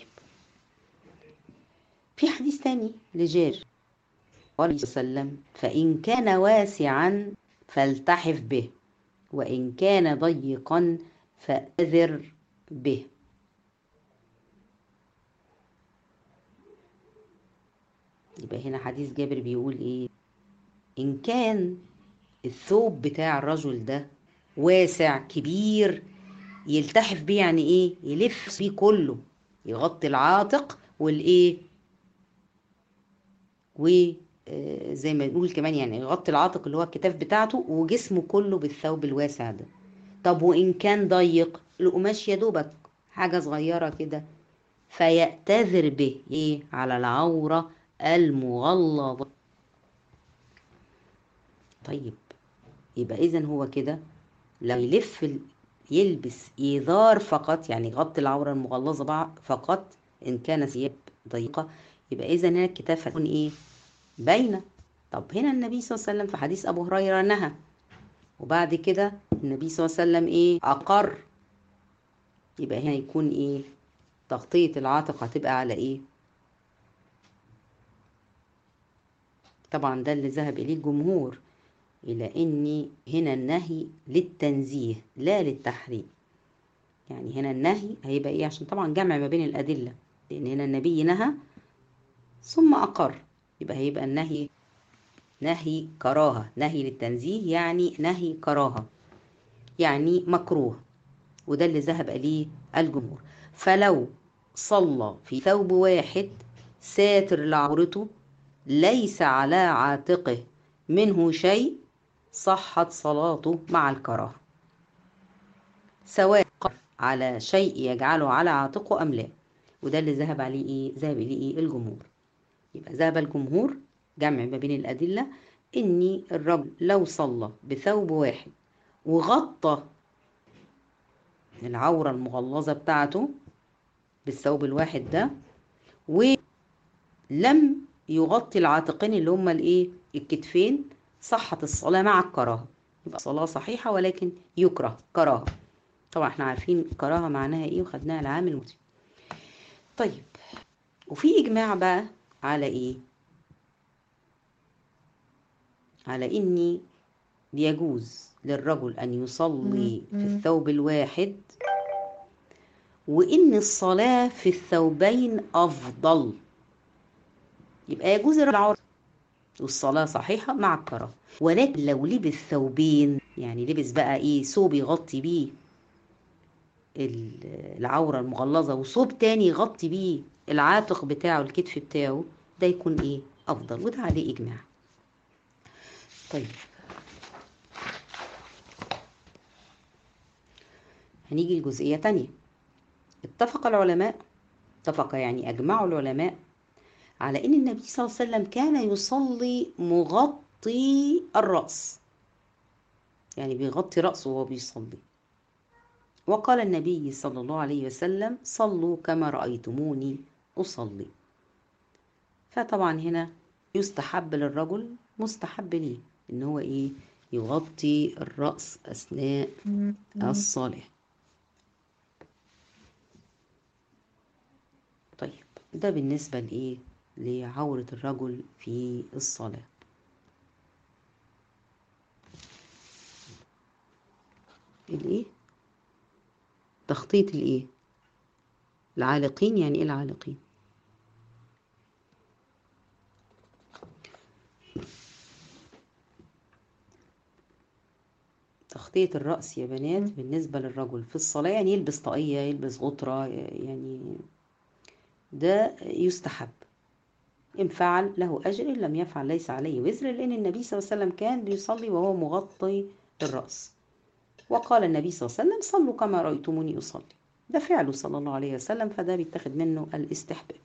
في حديث تاني لجابر قال صلى الله عليه وسلم فإن كان واسعا فالتحف به وإن كان ضيقا فأذر به يبقى هنا حديث جابر بيقول ايه ان كان الثوب بتاع الرجل ده واسع كبير يلتحف بيه يعني ايه يلف بيه كله يغطي العاتق والايه وزي ما نقول كمان يعني يغطي العاتق اللي هو الكتاف بتاعته وجسمه كله بالثوب الواسع ده طب وان كان ضيق القماش يا دوبك حاجه صغيره كده فيأتذر به ايه على العوره المغلظه طيب يبقى اذا هو كده لو يلف يلبس إيذار فقط يعني يغطي العورة المغلظة فقط إن كان ثياب ضيقة يبقى إذا هنا الكتاف هتكون إيه؟ باينة طب هنا النبي صلى الله عليه وسلم في حديث أبو هريرة نهى وبعد كده النبي صلى الله عليه وسلم إيه؟ أقر يبقى هنا يكون إيه؟ تغطية العاتق هتبقى على إيه؟ طبعا ده اللي ذهب إليه الجمهور إلى أن هنا النهي للتنزيه لا للتحريم يعني هنا النهي هيبقى إيه عشان طبعا جمع ما بين الأدلة لأن هنا النبي نهى ثم أقر يبقى هيبقى النهي نهي كراهة نهي للتنزيه يعني نهي كراهة يعني مكروه وده اللي ذهب إليه الجمهور فلو صلى في ثوب واحد ساتر لعورته ليس على عاتقه منه شيء صحت صلاته مع الكراهة سواء على شيء يجعله على عاتقه أم لا وده اللي ذهب عليه إيه ذهب إليه إيه الجمهور يبقى ذهب الجمهور جمع ما بين الأدلة إن الرجل لو صلى بثوب واحد وغطى العورة المغلظة بتاعته بالثوب الواحد ده ولم يغطي العاتقين اللي هما الايه الكتفين صحت الصلاة مع الكراهة يبقى صلاة صحيحة ولكن يكره كراهة طبعا احنا عارفين الكراهة معناها ايه وخدناها العام الماضي طيب وفي اجماع بقى على ايه على اني بيجوز للرجل ان يصلي في الثوب الواحد وان الصلاة في الثوبين افضل يبقى يجوز العورة والصلاة صحيحة مع الكراهة ولكن لو لبس ثوبين يعني لبس بقى ايه ثوب يغطي بيه العورة المغلظة وثوب تاني يغطي بيه العاتق بتاعه الكتف بتاعه ده يكون ايه افضل وده عليه اجماع طيب هنيجي لجزئية تانية اتفق العلماء اتفق يعني اجمعوا العلماء على ان النبي صلى الله عليه وسلم كان يصلي مغطي الراس يعني بيغطي راسه وهو بيصلي وقال النبي صلى الله عليه وسلم صلوا كما رايتموني اصلي فطبعا هنا يستحب للرجل مستحب ليه ان هو ايه يغطي الرأس اثناء الصلاة طيب ده بالنسبة لايه لعورة الرجل في الصلاة الايه تخطيط الايه العالقين يعني ايه العالقين تغطية الرأس يا بنات بالنسبة للرجل في الصلاة يعني يلبس طاقية يلبس غطرة يعني ده يستحب إن فعل له أجر إن لم يفعل ليس عليه وزر لأن النبي صلى الله عليه وسلم كان بيصلي وهو مغطي الرأس وقال النبي صلى الله عليه وسلم صلوا كما رأيتموني أصلي ده فعله صلى الله عليه وسلم فده بيتاخد منه الاستحباب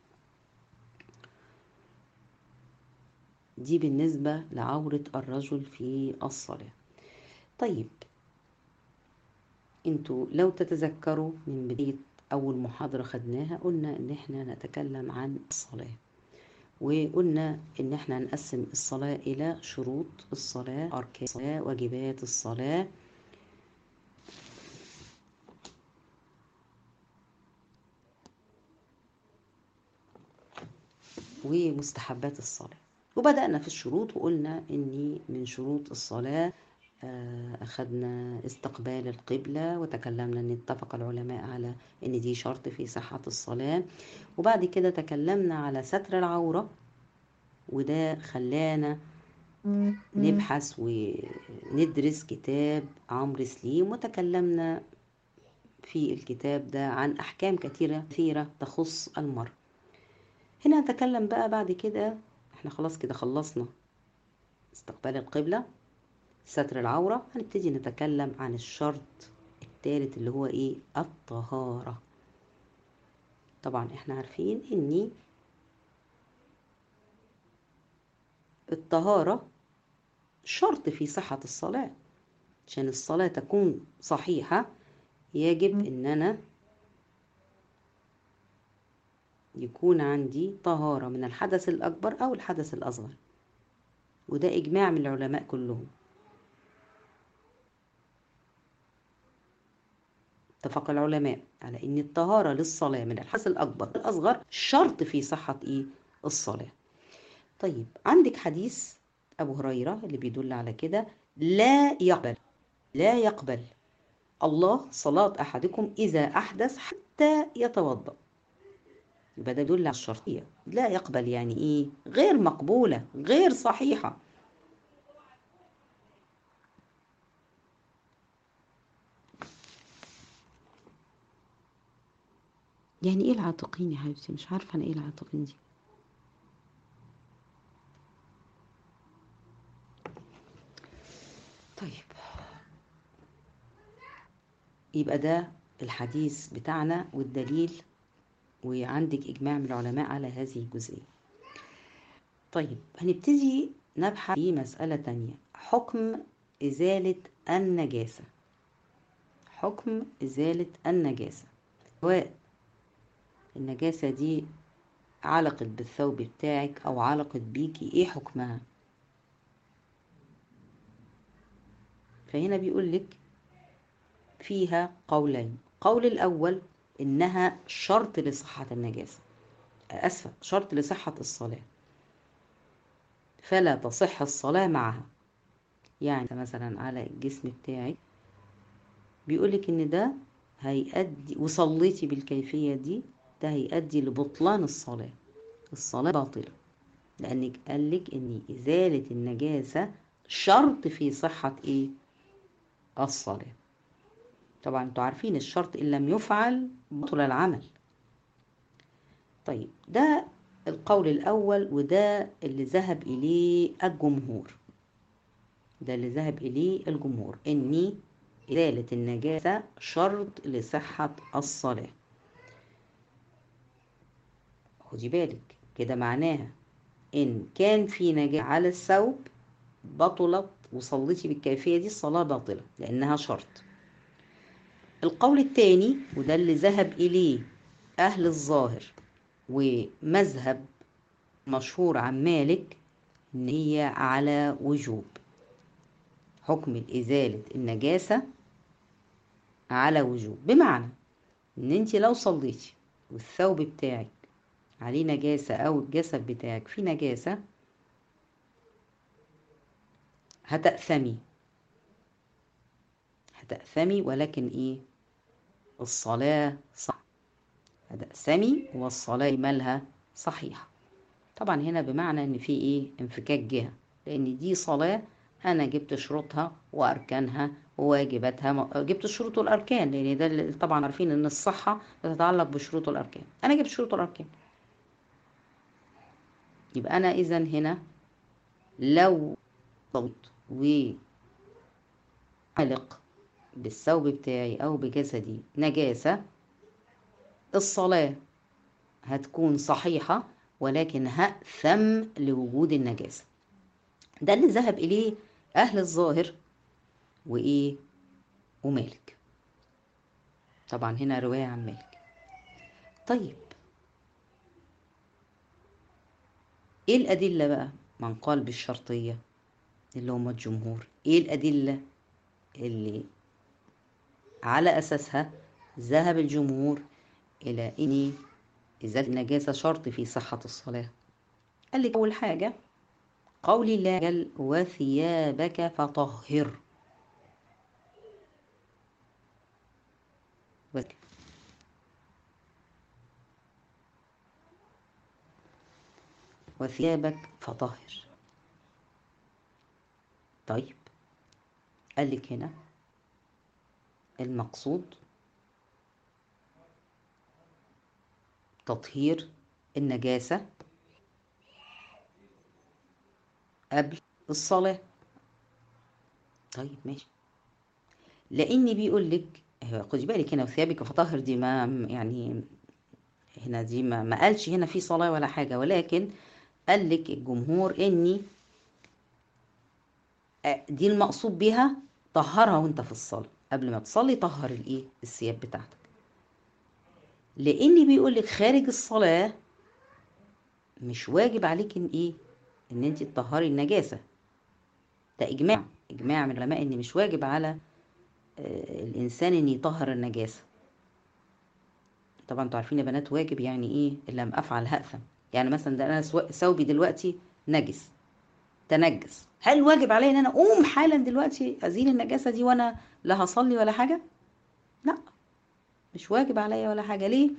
دي بالنسبة لعورة الرجل في الصلاة طيب انتوا لو تتذكروا من بداية أول محاضرة خدناها قلنا إن احنا نتكلم عن الصلاة وقلنا إن احنا نقسم الصلاة إلى شروط الصلاة أركان الصلاة واجبات الصلاة ومستحبات الصلاة وبدأنا في الشروط وقلنا إن من شروط الصلاة أخذنا استقبال القبلة وتكلمنا أن اتفق العلماء على أن دي شرط في صحة الصلاة وبعد كده تكلمنا على ستر العورة وده خلانا نبحث وندرس كتاب عمرو سليم وتكلمنا في الكتاب ده عن أحكام كثيرة كثيرة تخص المرء هنا نتكلم بقى بعد كده احنا خلاص كده خلصنا استقبال القبلة ستر العورة هنبتدي نتكلم عن الشرط الثالث اللي هو ايه الطهارة طبعا احنا عارفين ان الطهارة شرط في صحة الصلاة عشان الصلاة تكون صحيحة يجب ان انا يكون عندي طهارة من الحدث الأكبر أو الحدث الأصغر وده إجماع من العلماء كلهم اتفق العلماء على ان الطهارة للصلاة من الحدث الأكبر الأصغر شرط في صحة إيه الصلاة طيب عندك حديث أبو هريرة اللي بيدل على كده لا يقبل لا يقبل الله صلاة أحدكم إذا أحدث حتى يتوضأ يبقى ده يدل على الشرطية لا يقبل يعني إيه غير مقبولة غير صحيحة يعني ايه العاتقين يا حبيبتي مش عارفه انا ايه العاتقين دي طيب يبقى ده الحديث بتاعنا والدليل وعندك اجماع من العلماء على هذه الجزئيه طيب هنبتدي نبحث في مساله تانية حكم ازاله النجاسه حكم ازاله النجاسه سواء النجاسة دي علقت بالثوب بتاعك أو علقت بيكي إيه حكمها فهنا بيقول لك فيها قولين قول الأول إنها شرط لصحة النجاسة أسفة شرط لصحة الصلاة فلا تصح الصلاة معها يعني مثلا على الجسم بتاعك بيقولك إن ده هيأدي وصليتي بالكيفية دي ده هيؤدي لبطلان الصلاة الصلاة باطلة لأنك قالك إن إزالة النجاسة شرط في صحة إيه؟ الصلاة طبعا انتوا عارفين الشرط إن لم يفعل بطل العمل طيب ده القول الأول وده اللي ذهب إليه الجمهور ده اللي ذهب إليه الجمهور إني إزالة النجاسة شرط لصحة الصلاة خدي بالك كده معناها إن كان في نجاسة على الثوب بطلت وصليتي بالكيفية دي الصلاة باطلة لأنها شرط القول الثاني وده اللي ذهب إليه أهل الظاهر ومذهب مشهور عن مالك إن هي على وجوب حكم إزالة النجاسة على وجوب بمعنى إن أنت لو صليتي والثوب بتاعك عليه نجاسة أو الجسد بتاعك فيه نجاسة هتأثمي هتأثمي ولكن إيه الصلاة صح هتأثمي والصلاة مالها صحيحة طبعا هنا بمعنى إن في إيه انفكاك جهة لأن دي صلاة أنا جبت شروطها وأركانها وواجباتها جبت الشروط والأركان لأن ده اللي طبعا عارفين إن الصحة بتتعلق بشروط والأركان أنا جبت شروط والأركان يبقى أنا إذا هنا لو صوت وعلق بالثوب بتاعي أو بجسدي نجاسة الصلاة هتكون صحيحة ولكن هأثم لوجود النجاسة ده اللي ذهب إليه أهل الظاهر وإيه ومالك طبعا هنا رواية عن مالك طيب إيه الأدلة بقى من قال بالشرطية اللي هم الجمهور إيه الأدلة اللي على أساسها ذهب الجمهور إلى إن إزالة النجاسة شرط في صحة الصلاة قال لك أول حاجة قول الله جل وثيابك فطهر وثيابك فطهر طيب قال لك هنا المقصود تطهير النجاسة قبل الصلاة طيب ماشي لأني بيقول لك خدي بالك هنا وثيابك فطهر دي ما يعني هنا دي ما, ما قالش هنا في صلاة ولا حاجة ولكن قال لك الجمهور إني دي المقصود بيها طهرها وانت في الصلاة قبل ما تصلي طهر الايه الثياب بتاعتك لاني بيقول لك خارج الصلاه مش واجب عليك ان ايه ان انت تطهري النجاسه ده اجماع اجماع من العلماء ان مش واجب على الانسان ان يطهر النجاسه طبعا انتوا عارفين يا بنات واجب يعني ايه ان لم افعل هاثم يعني مثلا ده انا ثوبي دلوقتي نجس تنجس هل واجب علي ان انا اقوم حالا دلوقتي ازيل النجاسه دي وانا لا هصلي ولا حاجه لا مش واجب عليا ولا حاجه ليه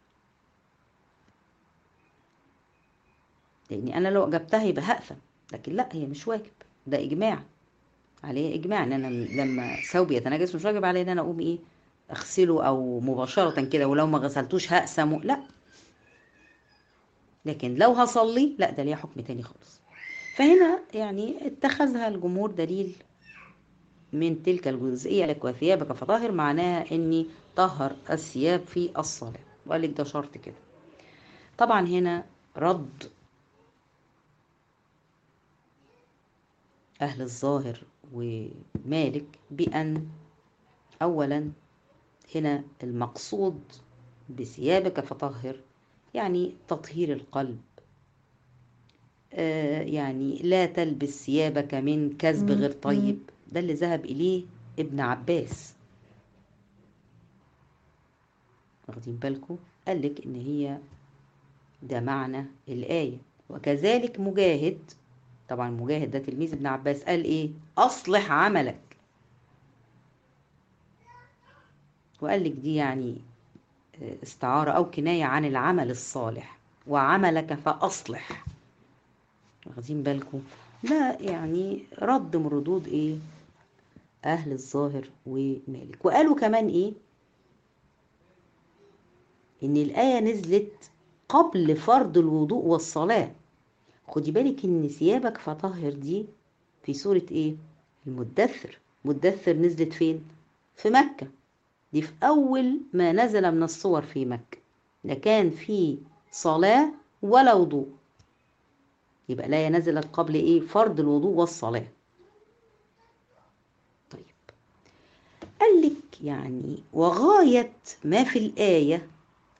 لاني انا لو جبتها يبقى هاثم لكن لا هي مش واجب ده اجماع عليه اجماع ان انا لما ثوبي يتنجس مش واجب علي ان انا اقوم ايه اغسله او مباشره كده ولو ما غسلتوش هقسم لا لكن لو هصلي لا ده ليها حكم تاني خالص فهنا يعني اتخذها الجمهور دليل من تلك الجزئية لك وثيابك فطهر معناها اني طهر الثياب في الصلاة وقال لك ده شرط كده طبعا هنا رد أهل الظاهر ومالك بأن أولا هنا المقصود بثيابك فطهر يعني تطهير القلب آه يعني لا تلبس ثيابك من كذب غير طيب ده اللي ذهب إليه ابن عباس واخدين بالكم قال لك إن هي ده معنى الآية وكذلك مجاهد طبعا مجاهد ده تلميذ ابن عباس قال إيه أصلح عملك وقال لك دي يعني استعارة أو كناية عن العمل الصالح وعملك فأصلح واخدين بالكم ده يعني رد من ردود ايه اهل الظاهر ومالك وقالوا كمان ايه ان الايه نزلت قبل فرض الوضوء والصلاه خدي بالك ان ثيابك فطهر دي في سوره ايه المدثر مدثر نزلت فين في مكه دي في اول ما نزل من الصور في مكه لا كان في صلاه ولا وضوء يبقى الآية نزلت قبل إيه فرض الوضوء والصلاة طيب قال لك يعني وغاية ما في الآية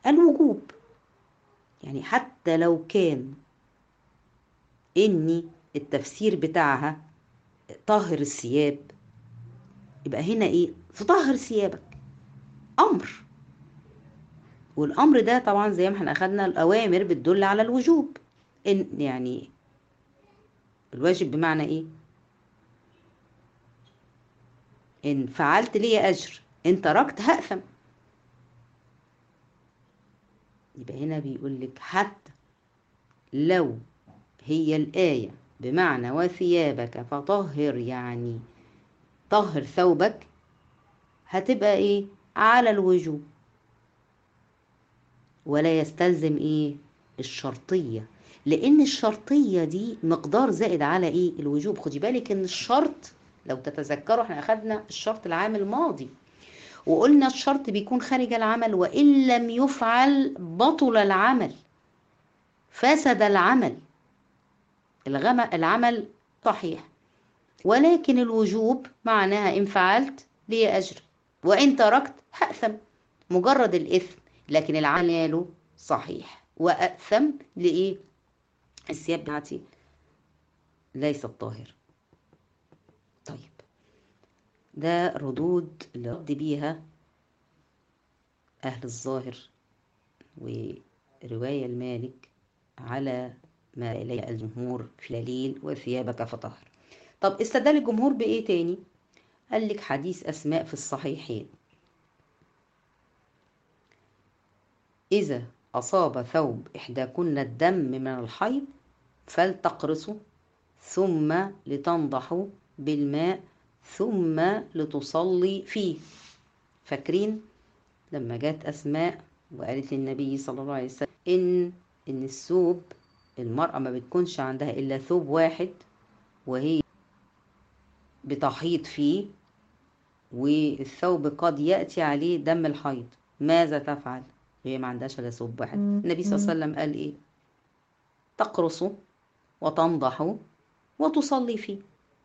الوجوب يعني حتى لو كان إني التفسير بتاعها طهر الثياب يبقى هنا ايه تطهر ثيابك امر والامر ده طبعا زي ما احنا اخدنا الاوامر بتدل على الوجوب ان يعني الواجب بمعنى ايه ان فعلت لي اجر ان تركت هاثم يبقى هنا بيقول لك حتى لو هي الآية بمعنى وثيابك فطهر يعني طهر ثوبك هتبقى ايه على الوجوب ولا يستلزم ايه الشرطية لان الشرطية دي مقدار زائد على ايه الوجوب خدي بالك ان الشرط لو تتذكروا احنا اخدنا الشرط العام الماضي وقلنا الشرط بيكون خارج العمل وان لم يفعل بطل العمل فسد العمل العمل صحيح ولكن الوجوب معناها إن فعلت لي أجر وإن تركت هأثم مجرد الإثم لكن العمل صحيح وأأثم لإيه الثياب بتاعتي ليست طاهر طيب ده ردود اللي رد بيها أهل الظاهر ورواية المالك على ما إليه الجمهور في دليل وثيابك فطهر طب استدل الجمهور بإيه تاني قال لك حديث أسماء في الصحيحين إذا أصاب ثوب إحداكن الدم من الحيض فلتقرصه ثم لتنضح بالماء ثم لتصلي فيه فاكرين لما جت أسماء وقالت للنبي صلى الله عليه وسلم إن إن الثوب المرأة ما بتكونش عندها إلا ثوب واحد وهي بتحيط فيه والثوب قد يأتي عليه دم الحيض ماذا تفعل؟ هي ما عندهاش إلا ثوب واحد النبي صلى الله عليه وسلم قال إيه؟ تقرصه وتنضح وتصلي فيه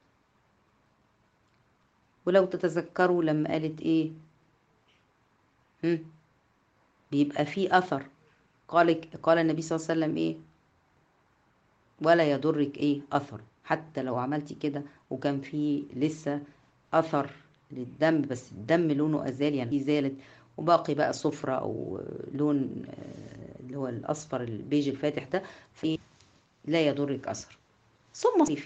ولو تتذكروا لما قالت إيه؟ هم؟ بيبقى فيه أثر قال قال النبي صلى الله عليه وسلم إيه؟ ولا يضرك ايه اثر حتى لو عملتي كده وكان في لسه اثر للدم بس الدم لونه ازال يعني زالت وباقي بقى صفرة او لون اللي هو الاصفر البيج الفاتح ده في لا يضرك اثر ثم صيفي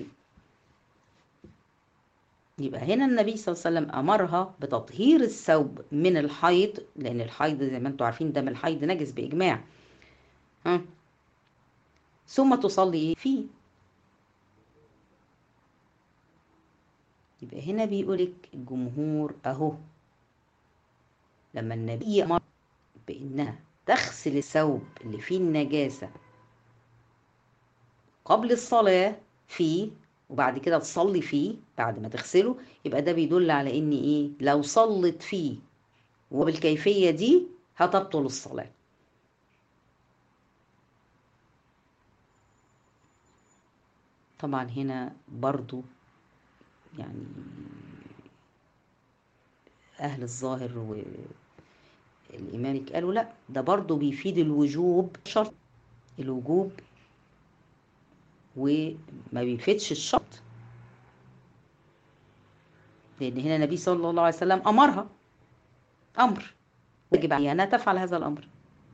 يبقى هنا النبي صلى الله عليه وسلم امرها بتطهير الثوب من الحيض لان الحيض زي ما انتم عارفين دم الحيض نجس باجماع ها ثم تصلي فيه يبقى هنا بيقولك الجمهور اهو لما النبي امر بانها تغسل الثوب اللي فيه النجاسة قبل الصلاة فيه وبعد كده تصلي فيه بعد ما تغسله يبقى ده بيدل على ان ايه لو صلت فيه وبالكيفية دي هتبطل الصلاة طبعا هنا برضو يعني أهل الظاهر والإمام قالوا لا ده برضو بيفيد الوجوب شرط الوجوب وما بيفيدش الشرط لأن هنا النبي صلى الله عليه وسلم أمرها أمر يجب عليها أنها تفعل هذا الأمر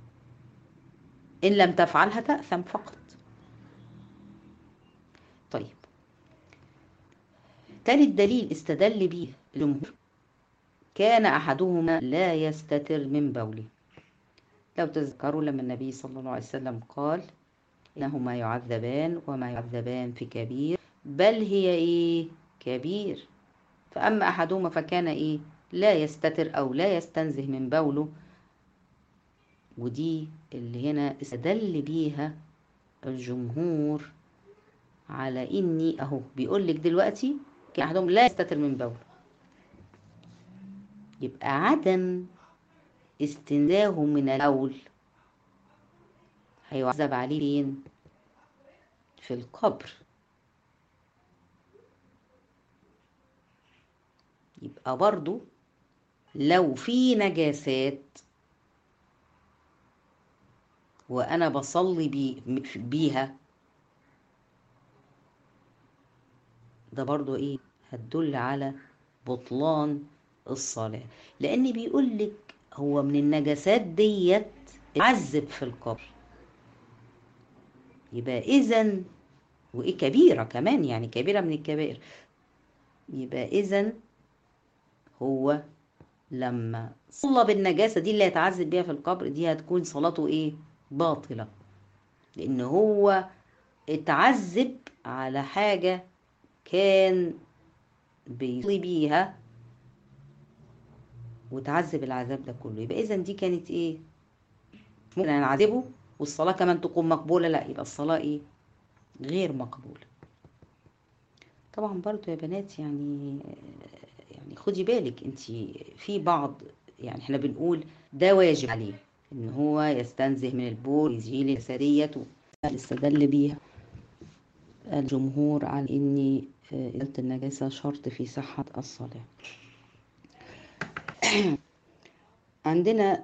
إن لم تفعلها تأثم فقط طيب تالت دليل استدل به الجمهور كان أحدهما لا يستتر من بوله لو تذكروا لما النبي صلى الله عليه وسلم قال إنهما يعذبان وما يعذبان في كبير بل هي إيه كبير فأما أحدهما فكان إيه لا يستتر أو لا يستنزه من بوله ودي اللي هنا استدل بيها الجمهور على إني أهو بيقول لك دلوقتي كان أحدهم لا يستتر من بوله يبقى عدم استنزاهه من البول هيعذب عليه فين في القبر يبقى برضو لو في نجاسات وانا بصلي بي بيها ده برضو ايه هتدل على بطلان الصلاة لأن بيقول لك هو من النجاسات ديت عذب في القبر يبقى إذا وإيه كبيرة كمان يعني كبيرة من الكبائر يبقى إذا هو لما صلى بالنجاسة دي اللي هيتعذب بيها في القبر دي هتكون صلاته إيه باطلة لأن هو اتعذب على حاجة كان بيصلي بيها وتعذب العذاب ده كله يبقى اذا دي كانت ايه ممكن نعذبه والصلاه كمان تكون مقبوله لا يبقى الصلاه ايه غير مقبوله طبعا برضو يا بنات يعني يعني خدي بالك انت في بعض يعني احنا بنقول ده واجب عليه ان هو يستنزه من البول يزيل الجسدية استدل بيها الجمهور على ان إزالة النجاسة شرط في صحة الصلاة عندنا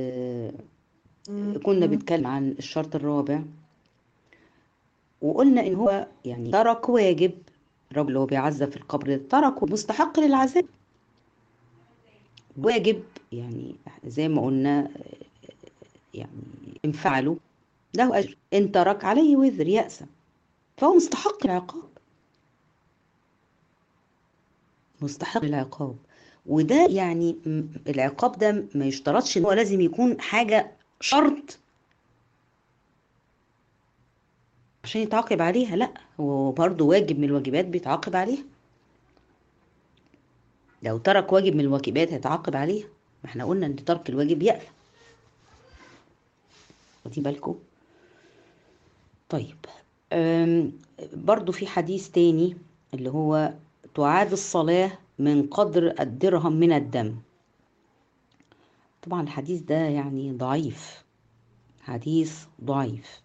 كنا بنتكلم عن الشرط الرابع وقلنا ان هو يعني ترك واجب الراجل اللي هو بيعذب في القبر ترك مستحق للعذاب واجب يعني زي ما قلنا يعني ان فعلوا له اجر ان ترك عليه وزر يأسى فهو مستحق العقاب مستحق العقاب وده يعني العقاب ده ما يشترطش ان هو لازم يكون حاجه شرط عشان يتعاقب عليها لا هو برضه واجب من الواجبات بيتعاقب عليها لو ترك واجب من الواجبات هيتعاقب عليها ما احنا قلنا ان ترك الواجب يأثم واخدين بالكم طيب برضو في حديث تاني اللي هو تعاد الصلاة من قدر الدرهم من الدم طبعا الحديث ده يعني ضعيف حديث ضعيف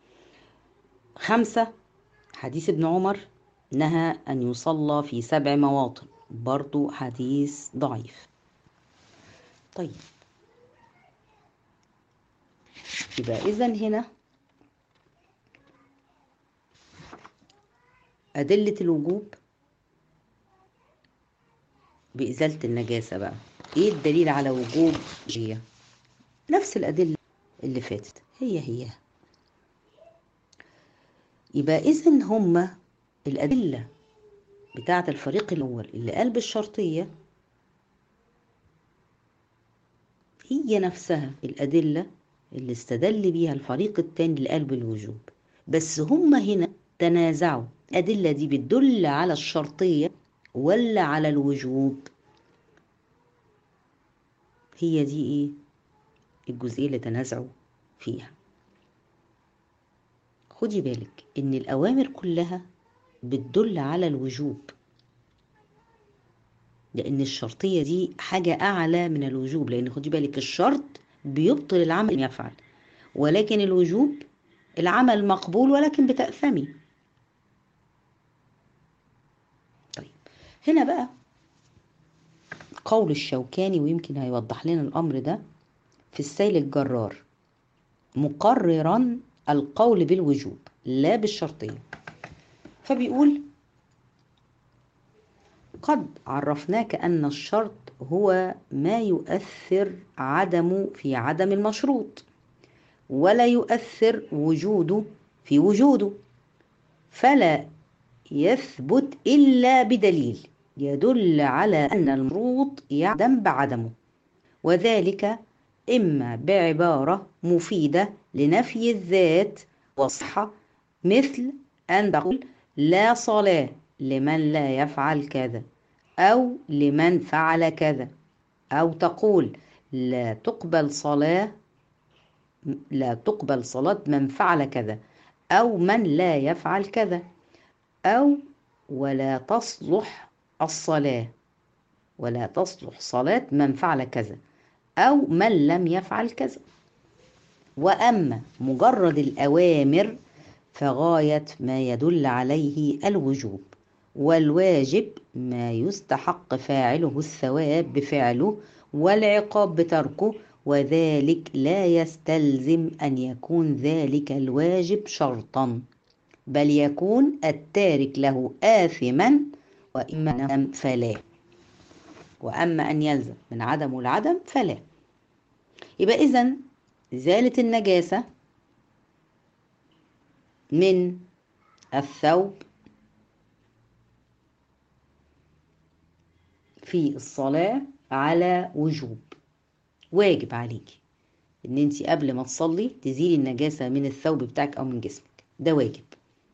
خمسة حديث ابن عمر نهى أن يصلى في سبع مواطن برضو حديث ضعيف طيب يبقى إذا هنا أدلة الوجوب بإزالة النجاسة بقى إيه الدليل على وجوب هي نفس الأدلة اللي فاتت هي هي يبقى إذا هما الأدلة بتاعة الفريق الأول اللي قال بالشرطية هي نفسها الأدلة اللي استدل بيها الفريق التاني اللي قال بالوجوب بس هما هنا تنازعوا الأدلة دي بتدل على الشرطية ولا على الوجوب هي دي ايه الجزئية اللي تنازعوا فيها خدي بالك ان الأوامر كلها بتدل على الوجوب لأن الشرطية دي حاجة أعلى من الوجوب لأن خدي بالك الشرط بيبطل العمل يفعل ولكن الوجوب العمل مقبول ولكن بتأثمي طيب هنا بقى قول الشوكاني ويمكن هيوضح لنا الأمر ده في السيل الجرار مقررا القول بالوجوب لا بالشرطية فبيقول قد عرفناك أن الشرط هو ما يؤثر عدمه في عدم المشروط ولا يؤثر وجوده في وجوده فلا يثبت إلا بدليل يدل على أن المشروط يعدم بعدمه وذلك إما بعبارة مفيدة لنفي الذات والصحة مثل أن تقول لا صلاة لمن لا يفعل كذا أو لمن فعل كذا أو تقول لا تقبل صلاة لا تقبل صلاة من فعل كذا أو من لا يفعل كذا أو ولا تصلح الصلاة ولا تصلح صلاة من فعل كذا أو من لم يفعل كذا وأما مجرد الأوامر فغاية ما يدل عليه الوجوب والواجب ما يستحق فاعله الثواب بفعله والعقاب بتركه وذلك لا يستلزم أن يكون ذلك الواجب شرطا بل يكون التارك له آثما وإما أن فلا وأما أن يلزم من عدم والعدم فلا يبقى إذن إزالة النجاسة من الثوب في الصلاة على وجوب واجب عليكي ان انت قبل ما تصلي تزيلي النجاسة من الثوب بتاعك او من جسمك ده واجب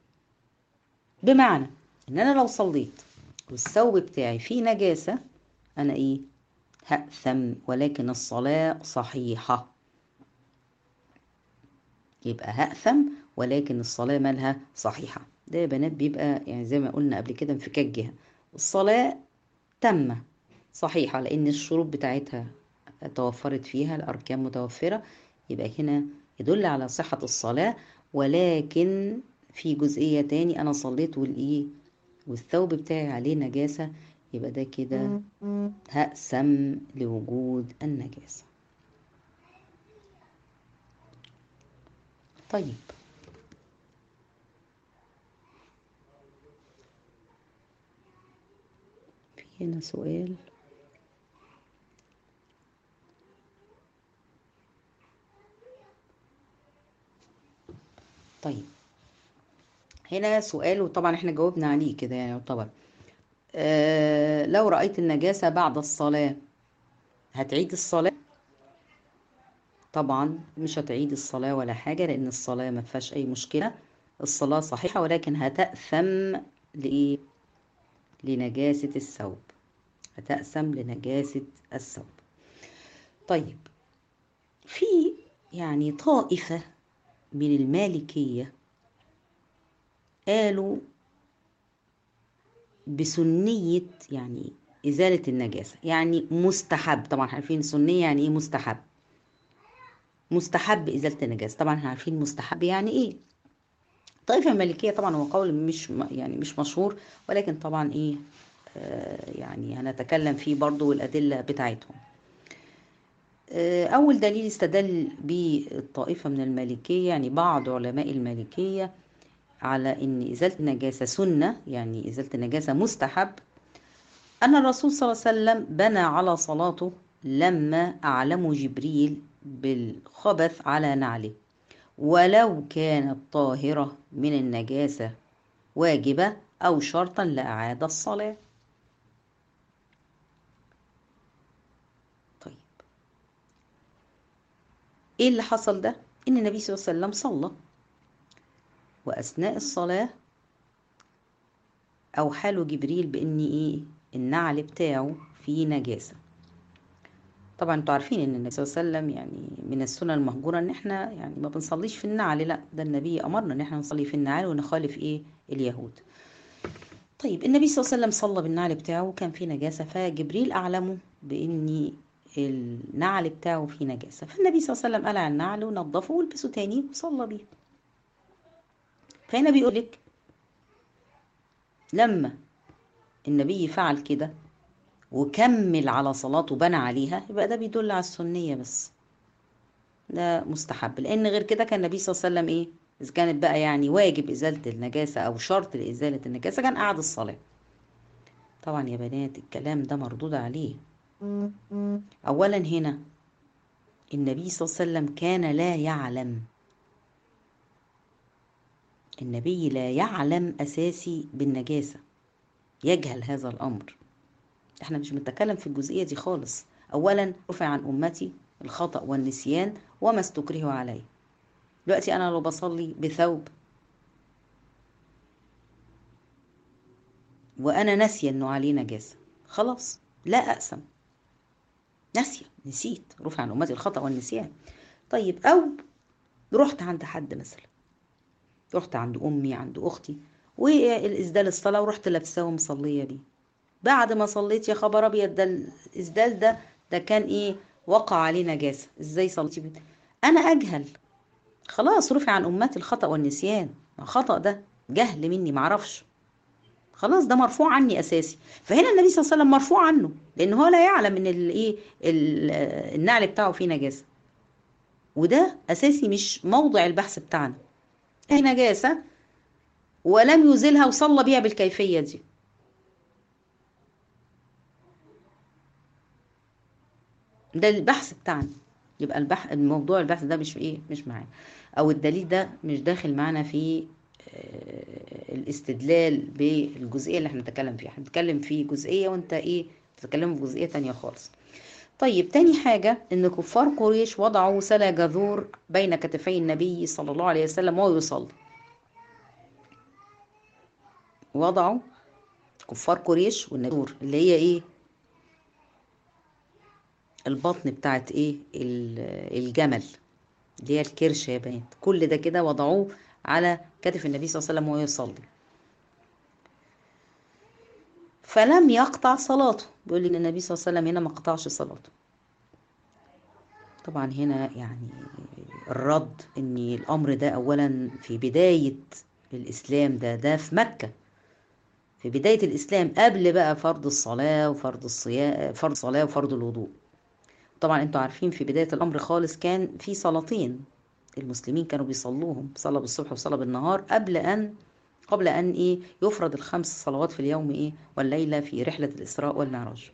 بمعنى ان انا لو صليت والثوب بتاعي فيه نجاسة انا ايه هأثم ولكن الصلاة صحيحة يبقى هأثم ولكن الصلاة مالها صحيحة ده يا بنات بيبقى يعني زي ما قلنا قبل كده انفكاك جهة الصلاة تامة صحيحة لأن الشروط بتاعتها توفرت فيها الأركان متوفرة يبقى هنا يدل على صحة الصلاة ولكن في جزئية تاني أنا صليت والإيه والثوب بتاعي عليه نجاسة يبقى ده كده هأسم لوجود النجاسة طيب في هنا سؤال طيب هنا سؤال وطبعا احنا جاوبنا عليه كده يعني يعتبر أه لو رأيت النجاسة بعد الصلاة هتعيد الصلاة طبعا مش هتعيد الصلاة ولا حاجة لأن الصلاة ما فيهاش أي مشكلة الصلاة صحيحة ولكن هتأثم لإيه لنجاسة الثوب هتأثم لنجاسة الثوب طيب في يعني طائفة من المالكية قالوا بسنية يعني إزالة النجاسة يعني مستحب طبعا عارفين سنية يعني إيه مستحب مستحب إزالة النجاسة طبعا احنا عارفين مستحب يعني إيه الطائفة المالكية طبعا هو قول مش يعني مش مشهور ولكن طبعا إيه آه يعني هنتكلم فيه برضو والأدلة بتاعتهم أول دليل استدل بالطائفة من المالكية يعني بعض علماء المالكية على أن إزالة النجاسة سنة يعني إزالة النجاسة مستحب أن الرسول صلى الله عليه وسلم بنى على صلاته لما أعلمه جبريل بالخبث على نعله ولو كانت طاهرة من النجاسة واجبة أو شرطا لأعاد الصلاة ايه اللي حصل ده ان النبي صلى الله عليه وسلم صلى واثناء الصلاه اوحى له جبريل بان ايه النعل بتاعه فيه نجاسه طبعا انتوا عارفين ان النبي صلى الله عليه وسلم يعني من السنه المهجوره ان احنا يعني ما بنصليش في النعل لا ده النبي امرنا ان احنا نصلي في النعال ونخالف ايه اليهود طيب النبي صلى الله عليه وسلم صلى بالنعل بتاعه وكان فيه نجاسه فجبريل اعلمه باني النعل بتاعه فيه نجاسة فالنبي صلى الله عليه وسلم قلع النعل ونضفه والبسه تاني وصلى بيه فهنا بيقول لك لما النبي فعل كده وكمل على صلاته بنى عليها يبقى ده بيدل على السنية بس ده مستحب لأن غير كده كان النبي صلى الله عليه وسلم إيه إذا كانت بقى يعني واجب إزالة النجاسة أو شرط لإزالة النجاسة كان قعد الصلاة طبعا يا بنات الكلام ده مردود عليه أولا هنا النبي صلى الله عليه وسلم كان لا يعلم النبي لا يعلم أساسي بالنجاسة يجهل هذا الأمر احنا مش بنتكلم في الجزئية دي خالص أولا رفع عن أمتي الخطأ والنسيان وما استكره عليه دلوقتي أنا لو بصلي بثوب وأنا ناسية إنه عليه نجاسة خلاص لا أقسم ناسية نسيت رفع عن أمتي الخطأ والنسيان طيب أو رحت عند حد مثلا رحت عند أمي عند أختي والإسدال الصلاة ورحت لابساه ومصلية بيه بعد ما صليت يا خبر أبيض ده الإسدال ده ده كان إيه وقع عليه نجاسة إزاي صليتي بيه أنا أجهل خلاص رفع عن أمتي الخطأ والنسيان خطأ ده جهل مني معرفش خلاص ده مرفوع عني اساسي فهنا النبي صلى الله عليه وسلم مرفوع عنه لان هو لا يعلم ان الايه النعل بتاعه فيه نجاسه وده اساسي مش موضع البحث بتاعنا هي نجاسه ولم يزيلها وصلى بيها بالكيفيه دي ده البحث بتاعنا يبقى البحث الموضوع البحث ده مش ايه مش معانا او الدليل ده مش داخل معانا في الاستدلال بالجزئيه اللي احنا بنتكلم فيها احنا بنتكلم في جزئيه وانت ايه بتتكلم في جزئيه تانية خالص طيب تاني حاجة إن كفار قريش وضعوا سلا جذور بين كتفي النبي صلى الله عليه وسلم وهو يصلي وضعوا كفار قريش والنبي اللي هي إيه البطن بتاعت إيه الجمل اللي هي الكرش يا بنات كل ده كده وضعوه على كتف النبي صلى الله عليه وسلم وهو يصلي فلم يقطع صلاته بيقول ان النبي صلى الله عليه وسلم هنا ما قطعش صلاته طبعا هنا يعني الرد ان الامر ده اولا في بدايه الاسلام ده ده في مكه في بدايه الاسلام قبل بقى فرض الصلاه وفرض الصيام فرض الصلاه وفرض الوضوء طبعا انتوا عارفين في بدايه الامر خالص كان في صلاتين المسلمين كانوا بيصلوهم صلاه بالصبح وصلاه بالنهار قبل ان قبل أن إيه يفرض الخمس صلوات في اليوم إيه والليلة في رحلة الإسراء والمعراج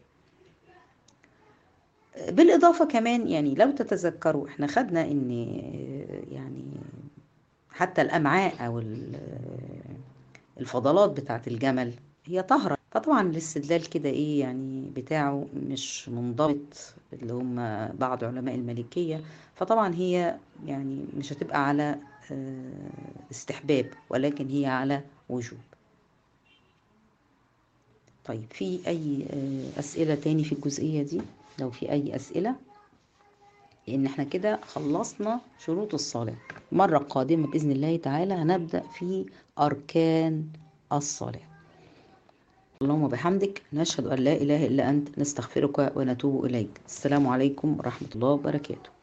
بالإضافة كمان يعني لو تتذكروا إحنا خدنا إن يعني حتى الأمعاء أو الفضلات بتاعة الجمل هي طهرة فطبعا الاستدلال كده إيه يعني بتاعه مش منضبط اللي هم بعض علماء المالكية فطبعا هي يعني مش هتبقى على استحباب ولكن هي على وجوب طيب في أي أسئلة تاني في الجزئية دي لو في أي أسئلة لأن احنا كده خلصنا شروط الصلاة مرة قادمة بإذن الله تعالى هنبدأ في أركان الصلاة اللهم وبحمدك نشهد أن لا إله إلا أنت نستغفرك ونتوب إليك السلام عليكم ورحمة الله وبركاته